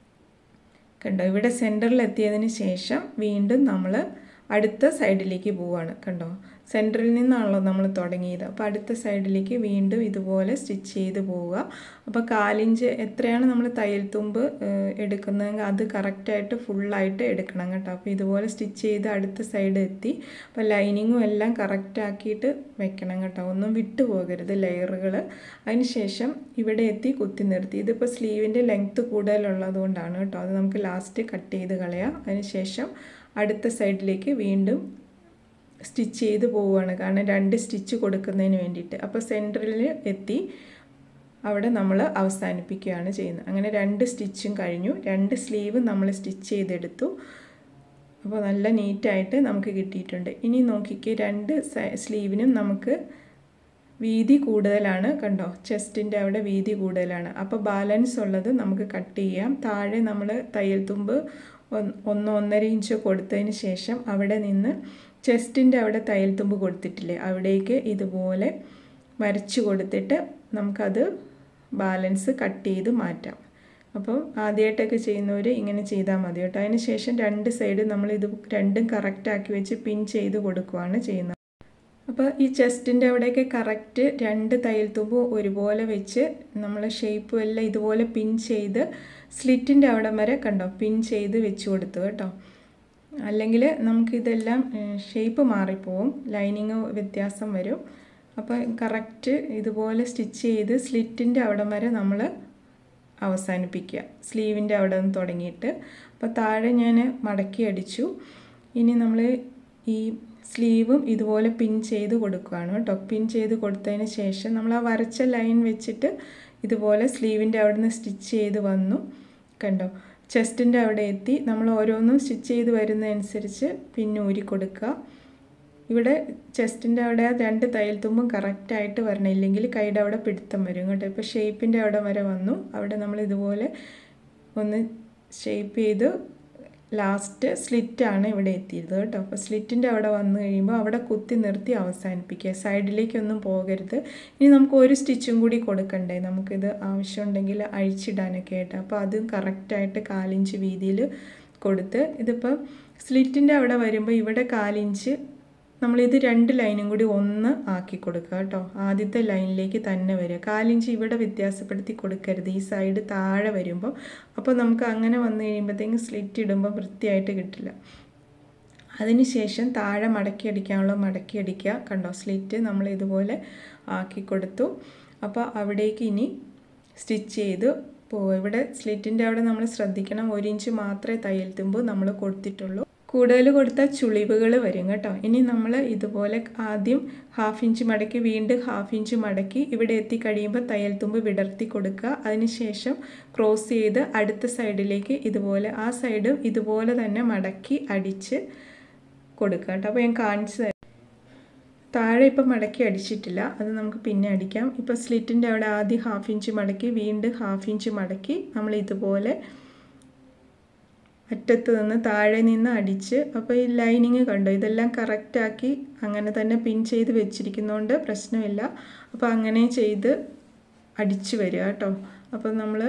കണ്ടോ ഇവിടെ സെൻറ്ററിൽ എത്തിയതിന് ശേഷം വീണ്ടും നമ്മൾ അടുത്ത സൈഡിലേക്ക് പോവുകയാണ് കണ്ടോ സെൻറ്ററിൽ നിന്നാണല്ലോ നമ്മൾ തുടങ്ങിയത് അപ്പോൾ അടുത്ത സൈഡിലേക്ക് വീണ്ടും ഇതുപോലെ സ്റ്റിച്ച് ചെയ്ത് പോവുക അപ്പോൾ കാലിഞ്ച് എത്രയാണ് നമ്മൾ തയ്യൽ തുമ്പ് എടുക്കുന്നതെങ്കിൽ അത് കറക്റ്റായിട്ട് ഫുള്ളായിട്ട് എടുക്കണം കേട്ടോ അപ്പോൾ ഇതുപോലെ സ്റ്റിച്ച് ചെയ്ത് അടുത്ത സൈഡ് എത്തി അപ്പോൾ ലൈനിങ്ങും എല്ലാം കറക്റ്റാക്കിയിട്ട് വെക്കണം കേട്ടോ ഒന്നും വിട്ടു പോകരുത് ലെയറുകൾ അതിന് ശേഷം ഇവിടെ എത്തി കുത്തി നിർത്തി ഇതിപ്പോൾ സ്ലീവിൻ്റെ ലെങ്ത്ത് കൂടുതലുള്ളത് കൊണ്ടാണ് കേട്ടോ അത് നമുക്ക് ലാസ്റ്റ് കട്ട് ചെയ്ത് കളയാം അതിന് ശേഷം അടുത്ത സൈഡിലേക്ക് വീണ്ടും സ്റ്റിച്ച് ചെയ്ത് പോവുകയാണ് കാരണം രണ്ട് സ്റ്റിച്ച് കൊടുക്കുന്നതിന് വേണ്ടിയിട്ട് അപ്പോൾ സെൻറ്ററിൽ എത്തി അവിടെ നമ്മൾ അവസാനിപ്പിക്കുകയാണ് ചെയ്യുന്നത് അങ്ങനെ രണ്ട് സ്റ്റിച്ചും കഴിഞ്ഞു രണ്ട് സ്ലീവ് നമ്മൾ സ്റ്റിച്ച് ചെയ്തെടുത്തു അപ്പോൾ നല്ല നീറ്റായിട്ട് നമുക്ക് കിട്ടിയിട്ടുണ്ട് ഇനി നോക്കിക്ക് രണ്ട് സ്ലീവിനും നമുക്ക് വീതി കൂടുതലാണ് കണ്ടോ ചെസ്റ്റിൻ്റെ അവിടെ വീതി കൂടുതലാണ് അപ്പോൾ ബാലൻസ് ഉള്ളത് നമുക്ക് കട്ട് ചെയ്യാം താഴെ നമ്മൾ തയ്യൽ തുമ്പ് ഒന്ന് ഒന്നര ഇഞ്ച് കൊടുത്തതിന് ശേഷം അവിടെ നിന്ന് ചെസ്റ്റിൻ്റെ അവിടെ തയ്യൽ തുമ്പ് കൊടുത്തിട്ടില്ലേ അവിടേക്ക് ഇതുപോലെ വരച്ച് കൊടുത്തിട്ട് നമുക്കത് ബാലൻസ് കട്ട് ചെയ്ത് മാറ്റാം അപ്പോൾ ആദ്യമായിട്ടൊക്കെ ചെയ്യുന്നവർ ഇങ്ങനെ ചെയ്താൽ മതി കേട്ടോ അതിന് ശേഷം രണ്ട് സൈഡ് നമ്മൾ ഇത് രണ്ടും കറക്റ്റാക്കി വെച്ച് പിൻ ചെയ്ത് കൊടുക്കുകയാണ് ചെയ്യുന്നത് അപ്പോൾ ഈ ചെസ്റ്റിൻ്റെ അവിടെയൊക്കെ കറക്റ്റ് രണ്ട് തയ്യൽ തുമ്പ് ഒരുപോലെ വെച്ച് നമ്മൾ ഷേപ്പും എല്ലാം ഇതുപോലെ പിൻ ചെയ്ത് സ്ലിറ്റിൻ്റെ അവിടം വരെ കണ്ടോ പിൻ ചെയ്ത് വെച്ച് കൊടുത്തു കേട്ടോ അല്ലെങ്കിൽ നമുക്കിതെല്ലാം ഷേപ്പ് മാറിപ്പോവും ലൈനിങ് വ്യത്യാസം വരും അപ്പോൾ കറക്റ്റ് ഇതുപോലെ സ്റ്റിച്ച് ചെയ്ത് സ്ലിറ്റിൻ്റെ അവിടം വരെ നമ്മൾ അവസാനിപ്പിക്കുക സ്ലീവിൻ്റെ അവിടെ നിന്ന് തുടങ്ങിയിട്ട് അപ്പോൾ താഴെ ഞാൻ മടക്കി അടിച്ചു ഇനി നമ്മൾ ഈ സ്ലീവും ഇതുപോലെ പിൻ ചെയ്ത് കൊടുക്കുകയാണ് കേട്ടോ പിൻ ചെയ്ത് കൊടുത്തതിന് ശേഷം നമ്മൾ ആ വരച്ച ലൈൻ വെച്ചിട്ട് ഇതുപോലെ സ്ലീവിൻ്റെ അവിടെ നിന്ന് സ്റ്റിച്ച് ചെയ്ത് വന്നു കണ്ടോ ചെസ്റ്റിൻ്റെ അവിടെ എത്തി നമ്മൾ ഓരോന്നും സ്റ്റിച്ച് ചെയ്ത് വരുന്നതനുസരിച്ച് പിന്നെ ഊരി കൊടുക്കുക ഇവിടെ ചെസ്റ്റിൻ്റെ അവിടെ രണ്ട് തയ്യൽ തുമ്പും കറക്റ്റായിട്ട് വരണം ഇല്ലെങ്കിൽ കൈയുടെ അവിടെ പിടുത്തം വരും കേട്ടോ ഇപ്പോൾ ഷേപ്പിൻ്റെ അവിടെ വരെ വന്നു അവിടെ നമ്മൾ ഇതുപോലെ ഒന്ന് ഷേപ്പ് ചെയ്ത് ലാസ്റ്റ് സ്ലിറ്റാണ് ഇവിടെ എത്തിയത് കേട്ടോ അപ്പോൾ സ്ലിറ്റിൻ്റെ അവിടെ വന്നു കഴിയുമ്പോൾ അവിടെ കുത്തി നിർത്തി അവസാനിപ്പിക്കുക സൈഡിലേക്കൊന്നും പോകരുത് ഇനി നമുക്ക് ഒരു സ്റ്റിച്ചും കൂടി കൊടുക്കണ്ടേ നമുക്കിത് ആവശ്യമുണ്ടെങ്കിൽ അഴിച്ചിടാനൊക്കെ ആയിട്ട് അപ്പോൾ അതും കറക്റ്റായിട്ട് കാലിഞ്ച് വീതിയിൽ കൊടുത്ത് ഇതിപ്പോൾ സ്ലിറ്റിൻ്റെ അവിടെ വരുമ്പോൾ ഇവിടെ കാലിഞ്ച് നമ്മളിത് രണ്ട് ലൈനും കൂടി ഒന്ന് ആക്കി കൊടുക്കുക കേട്ടോ ആദ്യത്തെ ലൈനിലേക്ക് തന്നെ വരിക കാലിഞ്ച് ഇവിടെ വ്യത്യാസപ്പെടുത്തി കൊടുക്കരുത് ഈ സൈഡ് താഴെ വരുമ്പോൾ അപ്പോൾ നമുക്ക് അങ്ങനെ വന്നു കഴിയുമ്പോഴത്തേക്കും സ്ലിറ്റ് ഇടുമ്പോൾ വൃത്തിയായിട്ട് കിട്ടില്ല അതിനുശേഷം താഴെ മടക്കി അടിക്കാനുള്ള മടക്കി അടിക്കുക കണ്ടോ സ്ലിറ്റ് നമ്മൾ ഇതുപോലെ ആക്കി കൊടുത്തു അപ്പോൾ അവിടേക്ക് ഇനി സ്റ്റിച്ച് ചെയ്ത് പോവുക ഇവിടെ സ്ലിറ്റിൻ്റെ അവിടെ നമ്മൾ ശ്രദ്ധിക്കണം ഒരു ഇഞ്ച് മാത്രമേ തയ്യൽ തുമ്പ് നമ്മൾ കൊടുത്തിട്ടുള്ളൂ കൂടുതൽ കൊടുത്താൽ ചുളിവുകൾ വരും കേട്ടോ ഇനി നമ്മൾ ഇതുപോലെ ആദ്യം ഹാഫ് ഇഞ്ച് മടക്കി വീണ്ടും ഹാഫ് ഇഞ്ച് മടക്കി ഇവിടെ എത്തിക്കഴിയുമ്പോൾ തയ്യൽ തുമ്പ് വിടർത്തി കൊടുക്കുക അതിനുശേഷം ക്രോസ് ചെയ്ത് അടുത്ത സൈഡിലേക്ക് ഇതുപോലെ ആ സൈഡും ഇതുപോലെ തന്നെ മടക്കി അടിച്ച് കൊടുക്കുക കേട്ടോ അപ്പോൾ ഞാൻ കാണിച്ചു തരാം താഴെ ഇപ്പം മടക്കി അടിച്ചിട്ടില്ല അത് നമുക്ക് പിന്നെ അടിക്കാം ഇപ്പോൾ സ്ലിറ്റിൻ്റെ അവിടെ ആദ്യം ഹാഫ് ഇഞ്ച് മടക്കി വീണ്ടും ഹാഫ് ഇഞ്ച് മടക്കി നമ്മൾ ഇതുപോലെ അറ്റത്ത് നിന്ന് താഴെ നിന്ന് അടിച്ച് അപ്പോൾ ഈ ലൈനിങ് കണ്ടോ ഇതെല്ലാം കറക്റ്റാക്കി അങ്ങനെ തന്നെ പിൻ ചെയ്ത് വെച്ചിരിക്കുന്നതുകൊണ്ട് പ്രശ്നമില്ല അപ്പോൾ അങ്ങനെ ചെയ്ത് അടിച്ച് വരിക കേട്ടോ അപ്പോൾ നമ്മൾ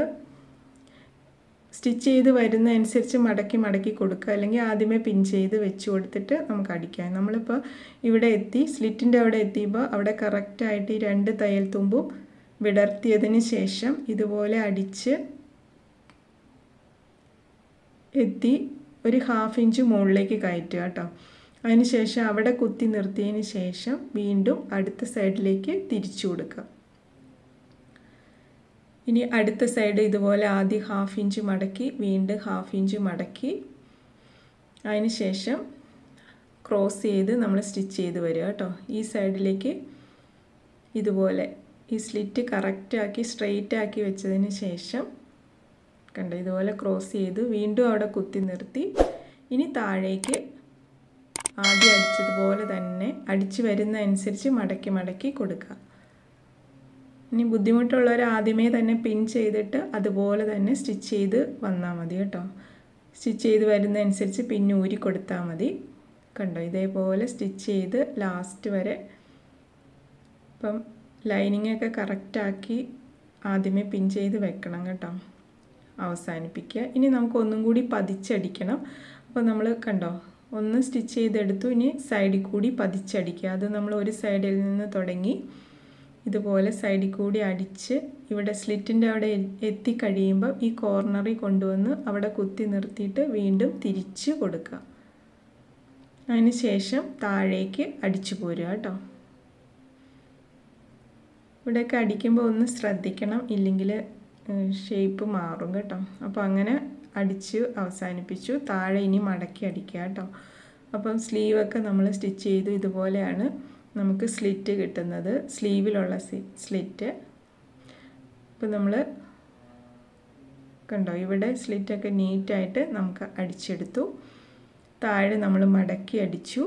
സ്റ്റിച്ച് ചെയ്ത് വരുന്നതനുസരിച്ച് മടക്കി മടക്കി കൊടുക്കുക അല്ലെങ്കിൽ ആദ്യമേ പിൻ ചെയ്ത് വെച്ച് കൊടുത്തിട്ട് നമുക്ക് അടിക്കാം നമ്മളിപ്പോൾ ഇവിടെ എത്തി സ്ലിറ്റിൻ്റെ അവിടെ എത്തിയപ്പോൾ അവിടെ കറക്റ്റായിട്ട് ഈ രണ്ട് തയ്യൽ തുമ്പും വിടർത്തിയതിന് ശേഷം ഇതുപോലെ അടിച്ച് എത്തി ഒരു ഹാഫ് ഇഞ്ച് മുകളിലേക്ക് കയറ്റുക കേട്ടോ അതിന് ശേഷം അവിടെ കുത്തി നിർത്തിയതിന് ശേഷം വീണ്ടും അടുത്ത സൈഡിലേക്ക് തിരിച്ചു കൊടുക്കുക ഇനി അടുത്ത സൈഡ് ഇതുപോലെ ആദ്യം ഹാഫ് ഇഞ്ച് മടക്കി വീണ്ടും ഹാഫ് ഇഞ്ച് മടക്കി അതിന് ശേഷം ക്രോസ് ചെയ്ത് നമ്മൾ സ്റ്റിച്ച് ചെയ്ത് വരിക കേട്ടോ ഈ സൈഡിലേക്ക് ഇതുപോലെ ഈ സ്ലിറ്റ് കറക്റ്റാക്കി സ്ട്രെയിറ്റ് ആക്കി വെച്ചതിന് ശേഷം കണ്ടോ ഇതുപോലെ ക്രോസ് ചെയ്ത് വീണ്ടും അവിടെ കുത്തി നിർത്തി ഇനി താഴേക്ക് ആദ്യം അടിച്ചതുപോലെ തന്നെ അടിച്ച് വരുന്ന അനുസരിച്ച് മടക്കി മടക്കി കൊടുക്കുക ഇനി ബുദ്ധിമുട്ടുള്ളവർ ആദ്യമേ തന്നെ പിൻ ചെയ്തിട്ട് അതുപോലെ തന്നെ സ്റ്റിച്ച് ചെയ്ത് വന്നാൽ മതി കേട്ടോ സ്റ്റിച്ച് ചെയ്ത് വരുന്നതനുസരിച്ച് പിന്നെ ഊരി കൊടുത്താൽ മതി കണ്ടോ ഇതേപോലെ സ്റ്റിച്ച് ചെയ്ത് ലാസ്റ്റ് വരെ ഇപ്പം ലൈനിങ്ങൊക്കെ കറക്റ്റാക്കി ആദ്യമേ പിൻ ചെയ്ത് വെക്കണം കേട്ടോ അവസാനിപ്പിക്കുക ഇനി നമുക്ക് ഒന്നും കൂടി പതിച്ചടിക്കണം അപ്പോൾ നമ്മൾ കണ്ടോ ഒന്ന് സ്റ്റിച്ച് ചെയ്തെടുത്തു ഇനി സൈഡിൽ കൂടി പതിച്ചടിക്കുക അത് നമ്മൾ ഒരു സൈഡിൽ നിന്ന് തുടങ്ങി ഇതുപോലെ സൈഡിൽ കൂടി അടിച്ച് ഇവിടെ സ്ലിറ്റിൻ്റെ അവിടെ എത്തിക്കഴിയുമ്പോൾ ഈ കോർണറിൽ കൊണ്ടുവന്ന് അവിടെ കുത്തി നിർത്തിയിട്ട് വീണ്ടും തിരിച്ച് കൊടുക്കുക അതിന് ശേഷം താഴേക്ക് അടിച്ചു പോരുക കേട്ടോ ഇവിടെയൊക്കെ അടിക്കുമ്പോൾ ഒന്ന് ശ്രദ്ധിക്കണം ഇല്ലെങ്കിൽ ഷേപ്പ് മാറും കേട്ടോ അപ്പോൾ അങ്ങനെ അടിച്ച് അവസാനിപ്പിച്ചു താഴെ ഇനി മടക്കി അടിക്കുക കേട്ടോ അപ്പം സ്ലീവൊക്കെ നമ്മൾ സ്റ്റിച്ച് ചെയ്തു ഇതുപോലെയാണ് നമുക്ക് സ്ലിറ്റ് കിട്ടുന്നത് സ്ലീവിലുള്ള സ്ലിറ്റ് ഇപ്പം നമ്മൾ കണ്ടോ ഇവിടെ സ്ലിറ്റൊക്കെ നീറ്റായിട്ട് നമുക്ക് അടിച്ചെടുത്തു താഴെ നമ്മൾ മടക്കി അടിച്ചു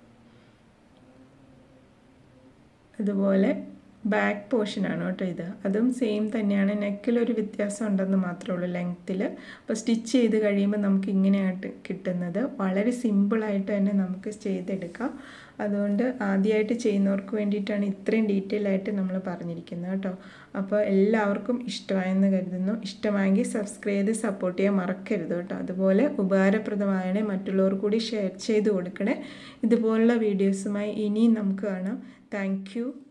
അതുപോലെ ബാക്ക് പോർഷനാണ് കേട്ടോ ഇത് അതും സെയിം തന്നെയാണ് നെക്കിലൊരു വ്യത്യാസം ഉണ്ടെന്ന് മാത്രമേ ഉള്ളൂ ലെങ്ത്തിൽ അപ്പോൾ സ്റ്റിച്ച് ചെയ്ത് കഴിയുമ്പോൾ നമുക്ക് ഇങ്ങനെയായിട്ട് കിട്ടുന്നത് വളരെ സിമ്പിളായിട്ട് തന്നെ നമുക്ക് ചെയ്തെടുക്കാം അതുകൊണ്ട് ആദ്യമായിട്ട് ചെയ്യുന്നവർക്ക് വേണ്ടിയിട്ടാണ് ഇത്രയും ഡീറ്റെയിൽ ആയിട്ട് നമ്മൾ പറഞ്ഞിരിക്കുന്നത് കേട്ടോ അപ്പോൾ എല്ലാവർക്കും ഇഷ്ടമായെന്ന് കരുതുന്നു ഇഷ്ടമായെങ്കിൽ സബ്സ്ക്രൈബ് ചെയ്ത് സപ്പോർട്ട് ചെയ്യാൻ മറക്കരുത് കേട്ടോ അതുപോലെ ഉപകാരപ്രദമായണേ മറ്റുള്ളവർ കൂടി ഷെയർ ചെയ്ത് കൊടുക്കണേ ഇതുപോലുള്ള വീഡിയോസുമായി ഇനിയും നമുക്ക് കാണാം താങ്ക്